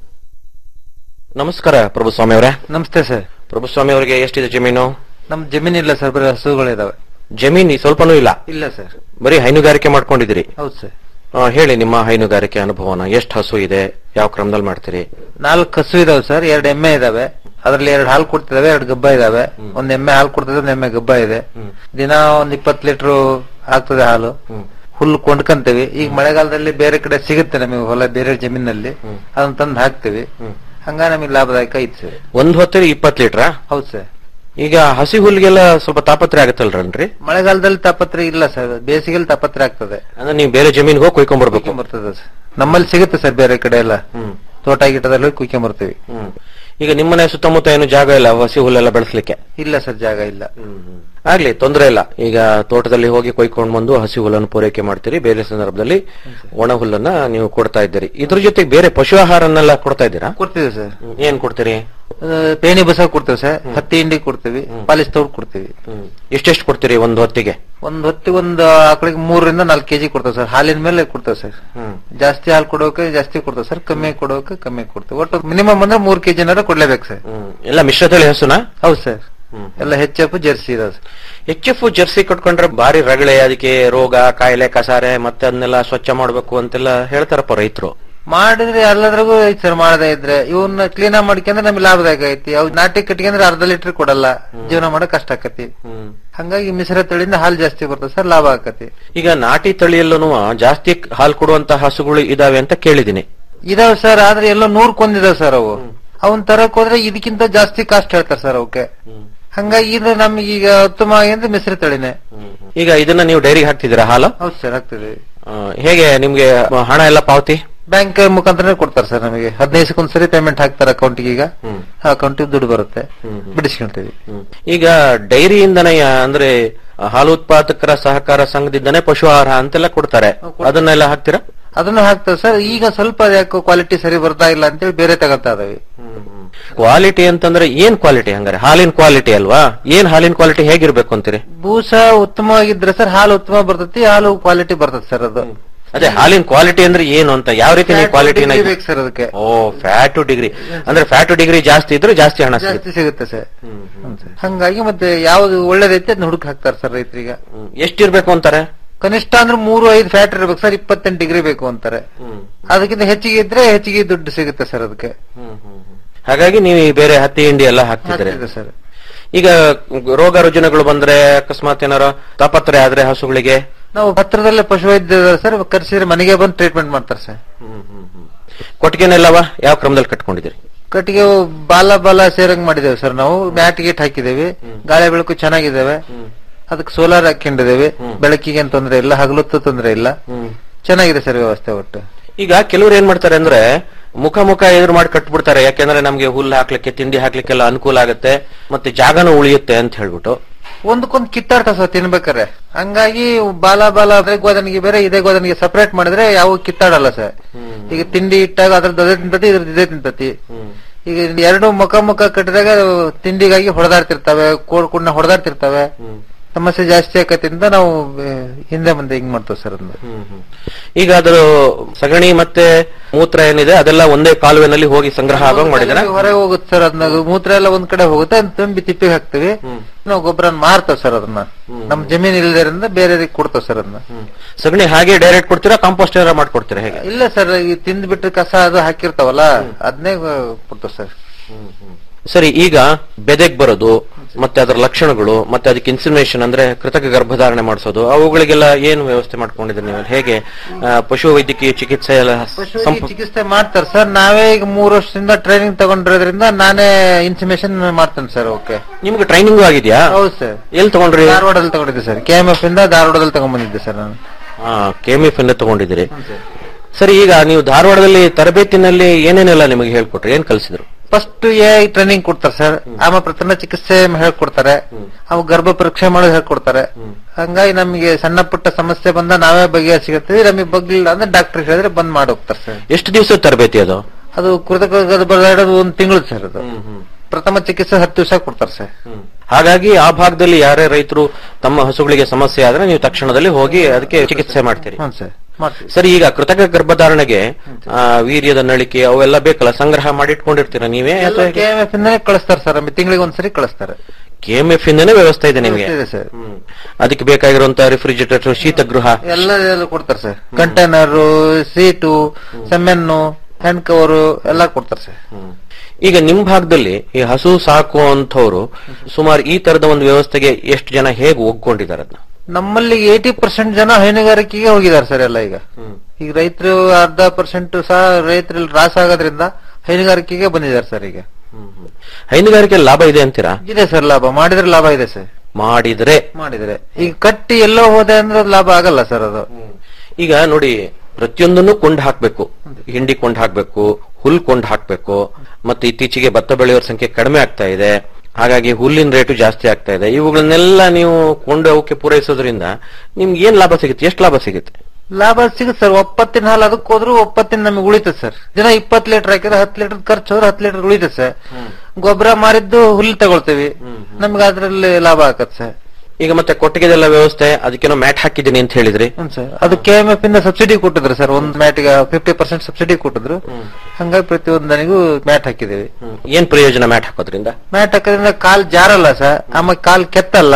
ನಮಸ್ಕಾರ ಪ್ರಭುಸ್ವಾಮಿ ಅವರೇ ನಮಸ್ತೆ ಸರ್ ಪ್ರಭುಸ್ವಾಮಿ ಅವರಿಗೆ ಎಷ್ಟಿದೆ ಜಮೀನು ನಮ್ ಜಮೀನಿಲ್ಲ ಸರ್ ಬರೀ ಹಸುಗಳಿದಾವೆ ಜಮೀನು ಸ್ವಲ್ಪನೂ ಇಲ್ಲ ಇಲ್ಲ ಸರ್ ಬರೀ ಹೈನುಗಾರಿಕೆ ಮಾಡ್ಕೊಂಡಿದ್ದೀರಿ ಹೌದು ಸರ್ ಆ, ಹೇಳಿ ನಿಮ್ಮ ಹೈನುಗಾರಿಕೆ ಅನುಭವನ ಎಷ್ಟು ಹಸು ಇದೆ ಯಾವ ಕ್ರಮದಲ್ಲಿ ಮಾಡ್ತೀರಿ ನಾಲ್ಕು ಹಸು ಇದಾವೆ ಸರ್ ಎರಡು ಎಮ್ಮೆ ಇದಾವೆ ಅದ್ರಲ್ಲಿ ಎರಡು ಹಾಲು ಕೊಡ್ತಿದಾವೆ ಎರಡು ಗಬ್ಬ ಇದಾವೆ ಒಂದ್ ಎಮ್ಮೆ ಹಾಲು ಕೊಡ್ತಿದೆ ಒಂದ್ ಎಮ್ಮೆ ಗಬ್ಬ ಇದೆ ದಿನ ಒಂದ್ ಇಪ್ಪತ್ ಲೀಟರ್ ಆಗ್ತದೆ ಹಾಲು ಹುಲ್ಲು ಕೊಂಡ್ಕಂತೀವಿ ಈಗ ಮಳೆಗಾಲದಲ್ಲಿ ಬೇರೆ ಕಡೆ ಸಿಗುತ್ತೆ ನಮಗೆ ಹೊಲ ಬೇರೆ ಜಮೀನಲ್ಲಿ ಅದನ್ನ ತಂದು ಹಾಕ್ತಿವಿ ಹಂಗ ನಮಗೆ ಲಾಭದಾಯಕ ಐತಿ ಸರ್ ಒಂದ್ ಹೊತ್ತಿಗೆ ಇಪ್ಪತ್ ಲೀಟ್ರಾ ಹೌದು ಸರ್ ಈಗ ಹಸಿ ಹುಲ್ಗೆಲ್ಲ ಸ್ವಲ್ಪ ತಾಪತ್ರೆ ಆಗತ್ತಲ್ರನ್ರಿ ಮಳೆಗಾಲದಲ್ಲಿ ತಾಪತ್ರೆ ಇಲ್ಲ ಸರ್ ಬೇಸಿಗೆಯಲ್ಲಿ ತಾಪತ್ರೆ ಆಗ್ತದೆ ಅಂದ್ರೆ ನೀವು ಬೇರೆ ಜಮೀನ್ಗೆ ಹೋಗಿ ಕೊಯ್ಕೊಂಡ್ಬರ್ಬೇಕು ಬರ್ತದೆ ಸರ್ ನಮ್ಮಲ್ಲಿ ಸಿಗುತ್ತೆ ಸರ್ ಬೇರೆ ಕಡೆ ಎಲ್ಲ ತೋಟ ಗಿಟದಲ್ಲಿ ಹೋಗಿ ಕುಯ್ಕೊಂಬರ್ತೀವಿ ಹ್ಮ್. ಈಗ ನಿಮ್ಮನೆ ಸುತ್ತಮುತ್ತ ಏನು ಜಾಗ ಇಲ್ಲ ಹಸಿ ಹುಲ್ಲೆಲ್ಲ ಬೆಳೆಸ್ಲಿಕ್ಕೆ ಇಲ್ಲ ಸರ್ ಜಾಗ ಇಲ್ಲ ಆಗ್ಲಿ ತೊಂದರೆ ಇಲ್ಲ ಈಗ ತೋಟದಲ್ಲಿ ಹೋಗಿ ಕೊಯ್ಕೊಂಡ್ ಬಂದು ಹಸಿ ಹುಲ್ಲನ್ನು ಪೂರೈಕೆ ಮಾಡ್ತೀರಿ ಬೇರೆ ಸಂದರ್ಭದಲ್ಲಿ ಒಣ ಹುಲ್ಲನ್ನ ನೀವು ಕೊಡ್ತಾ ಇದ್ದೀರಿ ಇದ್ರ ಜೊತೆಗೆ ಬೇರೆ ಪಶು ಆಹಾರನ್ನೆಲ್ಲ ಕೊಡ್ತಾ ಇದ್ದೀರಾ ಕೊಡ್ತೀವಿ ಸರ್ ಏನ್ ಕೊಡ್ತೀರಿ ಆ, ಪೇಣಿ ಬಸ ಕೊಡ್ತೇವೆ ಸರ್ ಹತ್ತಿ ಹಿಂಡಿ ಕೊಡ್ತೀವಿ ಪಾಲಿಸ್ ತೌಡ್ ಕೊಡ್ತೀವಿ ಎಷ್ಟೆಷ್ಟು ಕೊಡ್ತೀರಿ ಒಂದು ಹೊತ್ತಿಗೆ ಒಂದ್ ಹೊತ್ತಿಗೆ ಒಂದು ಆಕಳಿಗೆ ಮೂರರಿಂದ ನಾಲ್ಕು ಕೆಜಿ ಕೊಡ್ತೇವೆ ಸರ್ ಹಾಲಿನ ಮೇಲೆ ಕೊಡ್ತೇವೆ ಸರ್ ಜಾಸ್ತಿ ಹಾಲು ಕೊಡೋಕೆ ಜಾಸ್ತಿ ಕೊಡ್ತೇವೆ ಸರ್ ಕಮ್ಮಿ ಕೊಡೋಕೆ ಕಮ್ಮಿ ಕೊಡ್ತೇವೆ ಒಟ್ಟು ಮಿನಿಮಮ್ ಅಂದ್ರೆ ಮೂರ್ ಕೆಜಿ ಕೊಡ್ಲೇಬೇಕು ಸರ್ ಎಲ್ಲ ಮಿಶ್ರತಳಿ ಹಸುನಾ ಹೌದು ಸರ್ ಎಲ್ಲ ಹೆಚ್ಚಪ್ಪು ಜರ್ಸಿ ಇದಾವೆ ಸರ್ ಎಚ್ ಎಫ್ ಜರ್ಸಿ ಕಟ್ಕೊಂಡ್ರೆ ಬಾರಿ ರಗಳೆ ಅದಕ್ಕೆ ರೋಗ ಕಾಯಿಲೆ ಕಸಾರೆ ಮತ್ತೆ ಅದನ್ನೆಲ್ಲ ಸ್ವಚ್ಛ ಮಾಡ್ಬೇಕು ಅಂತೆಲ್ಲ ಹೇಳ್ತಾರಪ್ಪ ರೈತರು ಮಾಡಿದ್ರೆ ಎಲ್ಲದ್ರಾಗೂ ಐತಿ ಸರ್ ಮಾಡದೇ ಇದ್ರೆ ಇವನ್ನ ಕ್ಲೀನ್ ಆಗಿ ಮಾಡ್ಕೊಂಡ್ರೆ ನಮ್ಗೆ ಲಾಭದಾಯಕ ಐತಿ ಅವ್ ನಾಟಿ ಕಟ್ಕೊಂಡ್ರೆ ಅರ್ಧ ಲೀಟರ್ ಕೊಡಲ್ಲ ಜೀವನ ಮಾಡಕ್ ಕಷ್ಟ ಆಕತಿ ಹಂಗಾಗಿ ಮಿಶ್ರ ತಳಿಯಿಂದ ಹಾಲು ಜಾಸ್ತಿ ಬರ್ತದೆ ಸರ್ ಲಾಭ ಆಕತಿ ಈಗ ನಾಟಿ ತಳಿಯಲ್ಲೂ ಜಾಸ್ತಿ ಹಾಲು ಕೊಡುವಂತ ಹಸುಗಳು ಇದಾವೆ ಅಂತ ಕೇಳಿದೀನಿ ಇದಾವ್ ಸರ್ ಆದ್ರೆ ಎಲ್ಲ ನೂರ್ ಕೊಂದಿದಾವ್ ಸರ್ ಅವು ಅವನ್ ತರಕ್ ಹೋದ್ರೆ ಇದಕ್ಕಿಂತ ಜಾಸ್ತಿ ಕಾಸ್ಟ್ ಹೇಳ್ತಾರೆ ಸರ್ ಅವಕ್ಕೆ ಹಂಗಾಗಿ ಇದು ನಮ್ಗೆ ಈಗ ಉತ್ತಮ ಅಂದ್ರೆ ಮಿಶ್ರ ತಳಿನೇ ಈಗ ಇದನ್ನ ನೀವು ಡೈರಿಗೆ ಹಾಕ್ತಿದ್ದೀರಾ ಹಾಲು ಹೌದು ಸರ್ ಆಗ್ತದೆ ಆ, ಹೇಗೆ ನಿಮ್ಗೆ ಹಣ ಎಲ್ಲ ಪಾವತಿ ಬ್ಯಾಂಕ್ ಮುಖಾಂತರ ಕೊಡ್ತಾರೆ ಸರ್ ನಮಗೆ ಹದಿನೈದು ಒಂದ್ಸರಿ ಪೇಮೆಂಟ್ ಹಾಕ್ತಾರೆ ಅಕೌಂಟಿಗೆ ಈಗ ಅಕೌಂಟಿಗೆ ದುಡ್ಡು ಬರುತ್ತೆ ಬಿಡಿಸ್ಕೊಂತೀವಿ ಈಗ ಡೈರಿಯಿಂದನೇ ಅಂದ್ರೆ ಹಾಲು ಉತ್ಪಾದಕರ ಸಹಕಾರ ಸಂಘದಿಂದನೇ ಪಶು ಆಹಾರ ಅಂತೆಲ್ಲ ಕೊಡ್ತಾರೆ ಅದನ್ನೆಲ್ಲ ಹಾಕ್ತೀರಾ ಅದನ್ನು ಹಾಕ್ತಾರೆ ಸರ್ ಈಗ ಸ್ವಲ್ಪ ಯಾಕೋ ಕ್ವಾಲಿಟಿ ಸರಿ ಬರ್ತಾ ಇಲ್ಲ ಅಂತೇಳಿ ಬೇರೆ ತಗೋತಾ ಇದಾವೆ ಕ್ವಾಲಿಟಿ ಅಂತಂದ್ರೆ ಏನ್ ಕ್ವಾಲಿಟಿ ಹಂಗಾರೆ ಹಾಲಿನ ಕ್ವಾಲಿಟಿ ಅಲ್ವಾ ಏನ್ ಹಾಲಿನ ಕ್ವಾಲಿಟಿ ಹೇಗಿರ್ಬೇಕು ಅಂತೀರಿ ಬೂಸ ಉತ್ತಮವಾಗಿದ್ರೆ ಸರ್ ಹಾಲು ಉತ್ತಮ ಬರ್ತೈತಿ ಹಾಲು ಕ್ವಾಲಿಟಿ ಬರ್ತದೆ ಸರ್ ಅದು ಅದೇ ಹಾಲಿನ ಕ್ವಾಲಿಟಿ ಅಂದ್ರೆ ಏನು ಅಂತ ಯಾವ ರೀತಿ ನೀವು ಕ್ವಾಲಿಟಿನ degree ಬೇಕು ಸರ್ ಅದಕ್ಕೆ ಓ ಫ್ಯಾಟು ಡಿಗ್ರಿ ಅಂದ್ರೆ ಫ್ಯಾಟು ಡಿಗ್ರಿ ಜಾಸ್ತಿ ಇದ್ರೆ ಜಾಸ್ತಿ ಹಣ ಸಿಗುತ್ತೆ ಜಾಸ್ತಿ ಸಿಗುತ್ತೆ ಸರ್ ಹ್ಮ್ ಸರ್. ಹಂಗಾಗಿ ಮತ್ತೆ ಯಾವ್ದು ಒಳ್ಳೇದೈತಿ ಅದನ್ನ ಹುಡುಕ್ ಹಾಕ್ತಾರೆ ಸರ್ ರೈತರಿಗೆ ಎಷ್ಟಿರ್ಬೇಕು ಅಂತಾರೆ ಕನಿಷ್ಠ ಅಂದ್ರೆ ಮೂರು ಐದು ಫ್ಯಾಟ್ ಇರ್ಬೇಕು ಸರ್ ಇಪ್ಪತ್ತೆಂಟು ಡಿಗ್ರಿ ಬೇಕು ಅಂತಾರೆ ಅದಕ್ಕಿಂತ ಹೆಚ್ಚಿಗೆ ಇದ್ರೆ ಹೆಚ್ಚಿಗೆ ದುಡ್ಡು ಸಿಗುತ್ತೆ ಸರ್ ಅದಕ್ಕೆ ಹಾಗಾಗಿ ನೀವು ಈ ಬೇರೆ ಹತ್ತಿ ಹಿಂಡಿ ಎಲ್ಲ ಹಾಕ್ತಿದ್ರೆ ಹಾಕ್ತಿದೆ ಸರ್ ಈಗ ರೋಗ ರುಜಿನಗಳು ಬಂದ್ರೆ ಅಕಸ್ಮಾತ್ ಏನಾರ ತಾಪತ್ರೆ ಆದ್ರೆ ಹಸುಗಳಿಗೆ ನಾವು ಹತ್ರದಲ್ಲೇ ಪಶುವೈದ್ಯ ಸರ್ ಕರ್ಸಿದ್ರೆ ಮನೆಗೆ ಬಂದು ಟ್ರೀಟ್ಮೆಂಟ್ ಮಾಡ್ತಾರೆ ಸರ್ ಕೊಟ್ಟಿಗೆನೆಲ್ಲವ ಯಾವ ಕ್ರಮದಲ್ಲಿ ಕಟ್ಕೊಂಡಿದ್ದೀರಿ ಕಟ್ಟಿಗೆ ಬಾಲ ಬಾಲ ಸೇರಂಗ್ ಮಾಡಿದೇವೆ ಸರ್ ನಾವು ಮ್ಯಾಟ್ ಗೀಟ್ ಹಾಕಿದೇವಿ ಗಾಳಿ ಬೆಳಕು ಚೆನ್ನಾಗಿದ್ದಾವೆ ಅದಕ್ಕೆ ಸೋಲಾರ್ ಹಾಕೊಂಡಿದ್ದೇವೆ ಬೆಳಕಿಗೆ ಏನ್ ತೊಂದ್ರೆ ಇಲ್ಲ ಹಗಲೊತ್ತು ತೊಂದ್ರೆ ಇಲ್ಲ ಚೆನ್ನಾಗಿದೆ ಸರ್ ವ್ಯವಸ್ಥೆ ಒಟ್ಟು ಈಗ ಕೆಲವರು ಏನ್ ಮಾಡ್ತಾರೆ ಅಂದ್ರೆ ಮುಖ ಮುಖ ಎದುರು ಮಾಡಿ ಕಟ್ಬಿಡ್ತಾರೆ ಯಾಕೆಂದ್ರೆ ನಮ್ಗೆ ಹುಲ್ಲು ಹಾಕ್ಲಿಕ್ಕೆ ತಿಂಡಿ ಹಾಕ್ಲಿಕ್ಕೆಲ್ಲ ಅನುಕೂಲ ಆಗುತ್ತೆ ಮತ್ತೆ ಜಾಗನೂ ಉಳಿಯುತ್ತೆ ಅಂತ ಹೇಳ್ಬಿಟ್ಟು ಒಂದಕ್ಕೊಂದು ಕಿತ್ತಾಡ್ತ ಸರ್ ತಿನ್ಬೇಕಾರೆ ಹಂಗಾಗಿ ಬಾಲ ಬಾಲ ಅದೇ ಗೋದನಿಗೆ ಬೇರೆ ಇದೇ ಗೋದನಿಗೆ ಸಪರೇಟ್ ಮಾಡಿದ್ರೆ ಯಾವ ಕಿತ್ತಾಡಲ್ಲ ಸರ್ ಈಗ ತಿಂಡಿ ಇಟ್ಟಾಗ ಅದ್ರದ್ದು ಅದೇ ತಿಂತತಿ ಇದ್ರದ್ದು ಇದೇ ತಿಂತತಿ ಈಗ ಎರಡು ಮುಖ ಮುಖ ಕಟ್ಟಿದಾಗ ತಿಂಡಿಗಾಗಿ ಹೊಡೆದಾಡ್ತಿರ್ತವೆ ಕೋಡ್ ಕುಣ್ಣ ಹೊಡೆದಾಡ್ತಿರ್ತವೆ ಸಮಸ್ಯೆ ಜಾಸ್ತಿ ಆಕತಿಂದ ನಾವು ಆ, ಹಿಂದೆ ಮುಂದೆ ಹಿಂಗ್ ಮಾಡ್ತೇವೆ ಸರ್ ಅದನ್ನ ಈಗ ಅದ್ರ ಸಗಣಿ ಮತ್ತೆ ಮೂತ್ರ ಏನಿದೆ ಅದೆಲ್ಲ ಒಂದೇ ಕಾಲುವೆನಲ್ಲಿ ಹೋಗಿ ಸಂಗ್ರಹ ಆಗೋಂಗ್ ಮಾಡಿದಾರೆ ಹೊರಗೆ ಹೋಗುತ್ತೆ ಸರ್ ಅದನ್ನ ಮೂತ್ರ ಎಲ್ಲ ಒಂದ್ ಕಡೆ ಹೋಗುತ್ತೆ ಅದ್ನ ತುಂಬಿ ತಿಪ್ಪಿಗೆ ಹಾಕ್ತಿವಿ ನಾವು ಗೊಬ್ಬರ ಮಾರ್ತೇವೆ ಸರ್ ಅದನ್ನ ನಮ್ ಜಮೀನ್ ಇಲ್ದೇರಿಂದ ಬೇರೆಯವ್ರಿಗೆ ಕೊಡ್ತೇವೆ ಸರ್ ಅದನ್ನ ಸಗಣಿ ಹಾಗೆ ಡೈರೆಕ್ಟ್ ಕೊಡ್ತೀರಾ ಕಾಂಪೋಸ್ಟ್ ಏನಾರ ಮಾಡ್ಕೊಡ್ತೀರಾ ಹೇಗೆ ಇಲ್ಲ ಸರ್ ಈ ತಿಂದ್ಬಿಟ್ಟು ಕಸ ಅದು ಹಾಕಿರ್ತಾವಲ್ಲ ಅದನ್ನೇ ಕೊಡ್ತೇವೆ ಸರ್ ಸರಿ ಈಗ ಬೆದೆಗ್ ಬರೋದು ಮತ್ತೆ ಅದರ ಲಕ್ಷಣಗಳು ಮತ್ತೆ ಅದಕ್ಕೆ ಇನ್ಸಿನೇಷನ್ ಅಂದ್ರೆ ಕೃತಕ ಗರ್ಭಧಾರಣೆ ಮಾಡಿಸೋದು ಅವುಗಳಿಗೆಲ್ಲ ಏನು ವ್ಯವಸ್ಥೆ ಮಾಡ್ಕೊಂಡಿದ್ದೀರಿ ನೀವು ಹೇಗೆ ಆ, ಪಶು ವೈದ್ಯಕೀಯ ಚಿಕಿತ್ಸೆ ಎಲ್ಲ ಸಂಪ- ಚಿಕಿತ್ಸೆ ಮಾಡ್ತಾರೆ ಸರ್ ನಾವೇ ಈಗ ಮೂರು ವರ್ಷದಿಂದ ಟ್ರೈನಿಂಗ್ ತಗೊಂಡಿರೋದ್ರಿಂದ ನಾನೇ ಇನ್ಫಾರ್ಮೇಶನ್ ಮಾಡ್ತೇನೆ ಸರ್ ಓಕೆ ನಿಮ್ಗೆ ಟ್ರೈನಿಂಗ್ ಆಗಿದ್ಯಾ ಹೌದು ಸರ್ ಎಲ್ಲಿ ತಗೊಂಡ್ರಿ ಧಾರವಾಡದಲ್ಲಿ ತಗೊಂಡಿದ್ದೆ ಸರ್ ಕೆ ಎಂ ಎಫ್ ಇಂದ ಧಾರವಾಡದಲ್ಲಿ ತಗೊಂಡ್ಬಂದಿದ್ದೆ ಸರ್ ನಾನು ಕೆಎಂಎಫ್ ಇಂದ ತಗೊಂಡಿದ್ದೀರಿ ಸರಿ ಈಗ ನೀವು ಧಾರವಾಡದಲ್ಲಿ ತರಬೇತಿನಲ್ಲಿ ಏನೇನೆಲ್ಲ ನಿಮಗೆ ಹೇಳ್ಕೊಟ್ರಿ ಏನ್ ಕಲಿಸಿದ್ರು ಫಸ್ಟ್ ಎ ಟ್ರೈನಿಂಗ್ ಕೊಡ್ತಾರೆ ಸರ್ ಆಮೇಲೆ ಪ್ರಥಮ ಚಿಕಿತ್ಸೆ ಹೇಳ್ಕೊಡ್ತಾರೆ ಅವು ಗರ್ಭ ಪರೀಕ್ಷೆ ಮಾಡೋದು ಹೇಳ್ಕೊಡ್ತಾರೆ ಹಂಗಾಗಿ ನಮಗೆ ಸಣ್ಣ ಪುಟ್ಟ ಸಮಸ್ಯೆ ಬಂದ ನಾವೇ ಬಗೆಹರಿಸಿರ್ತೀವಿ ನಮಗೆ ಬಗ್ಲಿಲ್ಲ ಅಂದ್ರೆ ಡಾಕ್ಟರ್ ಹೇಳಿದ್ರೆ ಬಂದ್ ಮಾಡಿ ಹೋಗ್ತಾರೆ ಸರ್ ಎಷ್ಟು ದಿವಸದ ತರಬೇತಿ ಅದು ಅದು ಕೃತಕ ಗರ್ಭ ಒಂದ್ ತಿಂಗಳು ಸರ್ ಅದು ಪ್ರಥಮ ಚಿಕಿತ್ಸೆ ಹತ್ತು ದಿವಸ ಕೊಡ್ತಾರೆ ಸರ್ ಹಾಗಾಗಿ ಆ ಭಾಗದಲ್ಲಿ ಯಾರೇ ರೈತರು ತಮ್ಮ ಹಸುಗಳಿಗೆ ಸಮಸ್ಯೆ ಆದ್ರೆ ನೀವು ತಕ್ಷಣದಲ್ಲಿ ಹೋಗಿ ಅದಕ್ಕೆ ಚಿಕಿತ್ಸೆ ಮಾಡ್ತೀರಿ ಹ್ಞೂ ಸರ್ ಮಾಡ್ತೀವಿ ಸರಿ ಈಗ ಕೃತಕ ಗರ್ಭಧಾರಣೆಗೆ ಆ, ವೀರ್ಯದ ನಳಿಕೆ ಅವೆಲ್ಲ ಬೇಕಲ್ಲ ಸಂಗ್ರಹ ಮಾಡಿ ಇಟ್ಕೊಂಡಿರ್ತೀರಾ ನೀವೇ ಅಥವಾ ಕೆ ಎಂ ಎಫ್ ಇಂದಾನೆ ಕಳಿಸ್ತಾರೆ ಸರ್ ನಮಗೆ ತಿಂಗಳಿಗೆ ಒಂದ್ಸರಿ ಕಳಿಸ್ತಾರೆ ಕೆಎಂಎಫ್ ಇಂದನೇ ವ್ಯವಸ್ಥೆ ಇದೆ ನಿಮಗೆ ಇದೆ ಸರ್ ಅದಕ್ಕೆ ಬೇಕಾಗಿರುವಂತಹ ರೆಫ್ರಿಜರೇಟರ್ ಶೀತಗೃಹ ಎಲ್ಲ ಎಲ್ಲ ಕೊಡ್ತಾರೆ ಸರ್ ಕಂಟೈನರ್ ಸೀಟು ಸೆಮೆನ್ನು ಹ್ಯಾಂಡ್ ಕವರು ಎಲ್ಲ ಕೊಡ್ತಾರೆ ಸರ್ ಈಗ ನಿಮ್ ಭಾಗದಲ್ಲಿ ಈ ಹಸು ಸಾಕುವಂತವ್ರು ಸುಮಾರು ಈ ತರದ ಒಂದು ವ್ಯವಸ್ಥೆಗೆ ಎಷ್ಟು ಜನ ಹೇಗೆ ಒಗ್ಕೊಂಡಿದ್ದಾರೆ ಅದನ್ನ ನಮ್ಮಲ್ಲಿ ಏಟಿ ಪರ್ಸೆಂಟ್ ಜನ ಹೈನುಗಾರಿಕೆಗೆ ಹೋಗಿದ್ದಾರೆ ಸರ್ ಎಲ್ಲ ಈಗ ಈಗ ರೈತರು ಅರ್ಧ ಪರ್ಸೆಂಟ್ ಸಹ ರೈತರಲ್ಲಿ ರಾಸ ಆಗೋದ್ರಿಂದ ಹೈನುಗಾರಿಕೆಗೆ ಬಂದಿದ್ದಾರೆ ಸರ್ ಈಗ ಹೈನುಗಾರಿಕೆ ಲಾಭ ಇದೆ ಅಂತೀರಾ ಇದೆ ಸರ್ ಲಾಭ ಮಾಡಿದ್ರೆ ಲಾಭ ಇದೆ ಸರ್ ಮಾಡಿದ್ರೆ ಮಾಡಿದ್ರೆ ಈಗ ಕಟ್ಟಿ ಎಲ್ಲೋ ಹೋದೆ ಅಂದ್ರೆ ಅದು ಲಾಭ ಆಗಲ್ಲ ಸರ್ ಅದು ಈಗ ನೋಡಿ ಪ್ರತಿಯೊಂದನ್ನು ಕೊಂಡ್ ಹಾಕ್ಬೇಕು ಹಿಂಡಿ ಕೊಂಡ್ ಹಾಕ್ಬೇಕು ಹುಲ್ ಕೊಂಡ್ ಹಾಕ್ಬೇಕು ಮತ್ತೆ ಇತ್ತೀಚೆಗೆ ಭತ್ತ ಬೆಳೆಯೋರ ಸಂಖ್ಯೆ ಕಡಿಮೆ ಆಗ್ತಾ ಇದೆ ಹಾಗಾಗಿ ಹುಲ್ಲಿನ ರೇಟು ಜಾಸ್ತಿ ಆಗ್ತಾ ಇದೆ ಇವುಗಳನ್ನೆಲ್ಲ ನೀವು ಕೊಂಡು ಅವಕ್ಕೆ ಪೂರೈಸೋದ್ರಿಂದ ನಿಮ್ಗೆ ಏನ್ ಲಾಭ ಸಿಗುತ್ತೆ ಎಷ್ಟು ಲಾಭ ಸಿಗುತ್ತೆ ಲಾಭ ಸಿಗುತ್ತೆ ಸರ್ ಒಪ್ಪತ್ತಿನ ಹಾಲು ಅದಕ್ಕೆ ಹೋದ್ರು ಒಪ್ಪತ್ತಿನ ನಮಗೆ ಉಳಿತದೆ ಸರ್ ದಿನ ಇಪ್ಪತ್ತು ಲೀಟರ್ ಹಾಕಿದ್ರೆ ಹತ್ತು ಲೀಟರ್ ಖರ್ಚು ಹೋದ್ರೆ ಹತ್ತು ಲೀಟರ್ ಉಳಿತದೆ ಸರ್ ಗೊಬ್ಬರ ಮಾರಿದ್ದು ಹುಲ್ಲು ತಗೊಳ್ತೀವಿ ನಮ್ಗೆ ಅದ್ರಲ್ಲಿ ಲಾಭ ಆಗತ್ತೆ ಸರ್ ಈಗ ಮತ್ತೆ ಕೊಟ್ಟಿಗೆದೆಲ್ಲ ವ್ಯವಸ್ಥೆ ಅದಕ್ಕೇನೋ ಮ್ಯಾಟ್ ಹಾಕಿದ್ದೀನಿ ಅಂತ ಹೇಳಿದ್ರಿ ಹ್ಮ್ ಸರ್ ಅದು ಕೆ ಎಂ ಎಫ್ ಇಂದ ಸಬ್ಸಿಡಿ ಕೊಟ್ಟಿದ್ರು ಸರ್ ಒಂದ್ ಮ್ಯಾಟಿಗೆ ಫಿಫ್ಟಿ ಪರ್ಸೆಂಟ್ ಸಬ್ಸಿಡಿ ಕೊಟ್ಟಿದ್ರು ಹಂಗಾಗಿ ಪ್ರತಿಯೊಂದನಿಗೂ ಮ್ಯಾಟ್ ಹಾಕಿದೇವಿ ಏನ್ ಪ್ರಯೋಜನ ಮ್ಯಾಟ್ ಹಾಕೋದ್ರಿಂದ ಮ್ಯಾಟ್ ಹಾಕೋದ್ರಿಂದ ಕಾಲ್ ಜಾರಲ್ಲ ಸರ್ ಆಮೇಲೆ ಕಾಲ್ ಕೆತ್ತಲ್ಲ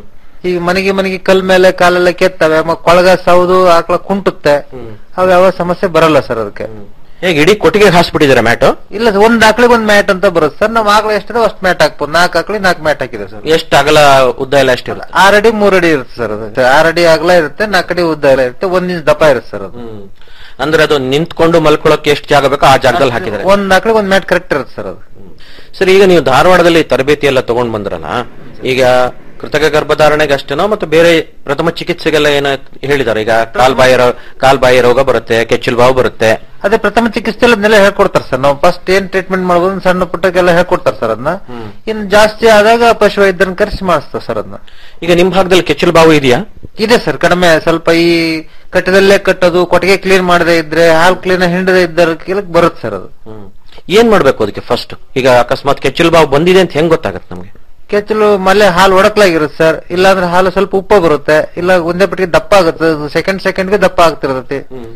ಈಗ ಮನೆಗೆ ಮನೆಗೆ ಕಲ್ ಮೇಲೆ ಕಾಲೆಲ್ಲ ಕೆತ್ತವೆ ಆಮೇಲೆ ಕೊಳಗ ಸೌದು ಆಕಳ ಕುಂಟುತ್ತೆ ಅವು ಯಾವ ಸಮಸ್ಯೆ ಬರಲ್ಲ ಸರ್ ಅದಕ್ಕೆ ಹೇಗೆ ಇಡೀ ಕೊಟ್ಟಿಗೆ ಹಾಸ್ಬಿಟ್ಟಿದ್ದಾರೆ ಮ್ಯಾಟ್ ಇಲ್ಲ ಸರ್ ಒಂದ್ ಆಕಳಿಗೆ ಒಂದ್ ಮ್ಯಾಟ್ ಅಂತ ಬರುತ್ತೆ ಸರ್ ನಾವ್ ಆಕಳ ಎಷ್ಟಿದೆ ಅಷ್ಟು ಮ್ಯಾಟ್ ಹಾಕ್ಬೋದು ನಾಲ್ಕು ಆಕಳಿ ನಾಲ್ಕು ಮ್ಯಾಟ್ ಹಾಕಿದೆ ಸರ್ ಎಷ್ಟು ಅಗಲ ಉದ್ದ ಎಲ್ಲ ಎಷ್ಟಿರುತ್ತೆ ಆರ್ ಅಡಿ ಮೂರ್ ಅಡಿ ಇರುತ್ತೆ ಸರ್ ಅದು ಆರ್ ಅಡಿ ಅಗಲ ಇರುತ್ತೆ ನಾಲ್ಕು ಅಡಿ ಉದ್ದ ಎಲ್ಲ ಇರುತ್ತೆ ಒಂದ್ ಇಂಚ್ ದಪ್ಪ ಇರುತ್ತೆ ಸರ್ ಅದು ಅಂದ್ರೆ ಅದು ನಿಂತ್ಕೊಂಡು ಮಲ್ಕೊಳ್ಳೋಕೆ ಎಷ್ಟು ಜಾಗ ಬೇಕೋ ಆ ಜಾಗದಲ್ಲಿ ಹಾಕಿದ್ದಾರೆ ಒಂದ್ ಆಕಳಿಗೆ ಒಂದ್ ಮ್ಯಾಟ್ ಕರೆಕ್ಟ್ ಇರುತ್ತೆ ಸರ್ ಅದು ಸರಿ ಈಗ ನೀವು ಧಾರವಾಡದಲ್ಲಿ ತರಬೇತಿ ಎಲ್ಲ ತಗೊಂಡ್ ಬಂದ್ರಲ್ಲ ಈಗ ಕೃತಕ ಗರ್ಭಧಾರಣೆಗೆ ಅಷ್ಟೇನೋ ಮತ್ತೆ ಬೇರೆ ಪ್ರಥಮ ಚಿಕಿತ್ಸೆಗೆಲ್ಲ ಏನ ಹೇಳಿದಾರೆ ಈಗ ಕಾಲ್ಬಾಯಿ ರೋ- ಕಾಲ್ಬಾಯಿ ರೋಗ ಬರುತ್ತೆ ಕೆಚ್ಚಲು ಬಾವು ಬರುತ್ತೆ ಅದೇ ಪ್ರಥಮ ಚಿಕಿತ್ಸೆ ಅದನ್ನೆಲ್ಲ ಹೇಳ್ಕೊಡ್ತಾರೆ ಸರ್ ನಾವು ಫಸ್ಟ್ ಏನ್ ಟ್ರೀಟ್ಮೆಂಟ್ ಮಾಡ್ಬೋದು ಅಂತ ಸಣ್ಣ ಪುಟ್ಟಕ್ಕೆಲ್ಲ ಹೇಳ್ಕೊಡ್ತಾರೆ ಸರ್ ಅದನ್ನ ಇನ್ನು ಜಾಸ್ತಿ ಆದಾಗ ಪಶು ವೈದ್ಯರನ್ನ ಕರೆಸಿ ಮಾಡಿಸ್ತಾರೆ ಸರ್ ಅದನ್ನ ಈಗ ನಿಮ್ ಭಾಗದಲ್ಲಿ ಕೆಚ್ಚಲು ಬಾವು ಇದೆಯಾ ಇದೆ ಸರ್ ಕಡಿಮೆ ಸ್ವಲ್ಪ ಈ ಕಟ್ಟದಲ್ಲೇ ಕಟ್ಟೋದು ಕೊಟ್ಟಿಗೆ ಕ್ಲೀನ್ ಮಾಡದೇ ಇದ್ರೆ ಹಾಲು ಕ್ಲೀನ್ ಹಿಂಡದೇ ಇದ್ದರ ಬರುತ್ತೆ ಸರ್ ಅದು ಏನ್ ಮಾಡ್ಬೇಕು ಅದಕ್ಕೆ ಫಸ್ಟ್ ಈಗ ಅಕಸ್ಮಾತ್ ಕೆಚ್ಚಲು ಬಾವು ಬಂದಿದೆ ಅಂತ ಹೆಂಗ್ ಗೊತ್ತಾಗತ್ತೆ ನಮ್ಗೆ ಕೆಚ್ಚಲು ಮಲೆ ಹಾಲು ಒಡಕ್ಲಾಗಿರುತ್ತೆ ಸರ್ ಇಲ್ಲಾಂದ್ರೆ ಹಾಲು ಸ್ವಲ್ಪ ಉಪ್ಪ ಬರುತ್ತೆ ಇಲ್ಲ ಒಂದೇ ಪಟ್ಟಿಗೆ ದಪ್ಪ ಆಗುತ್ತೆ ಸೆಕೆಂಡ್ ಸೆಕೆಂಡ್ಗೆ ದಪ್ಪ ಆಗ್ತಿರ್ತೈತಿ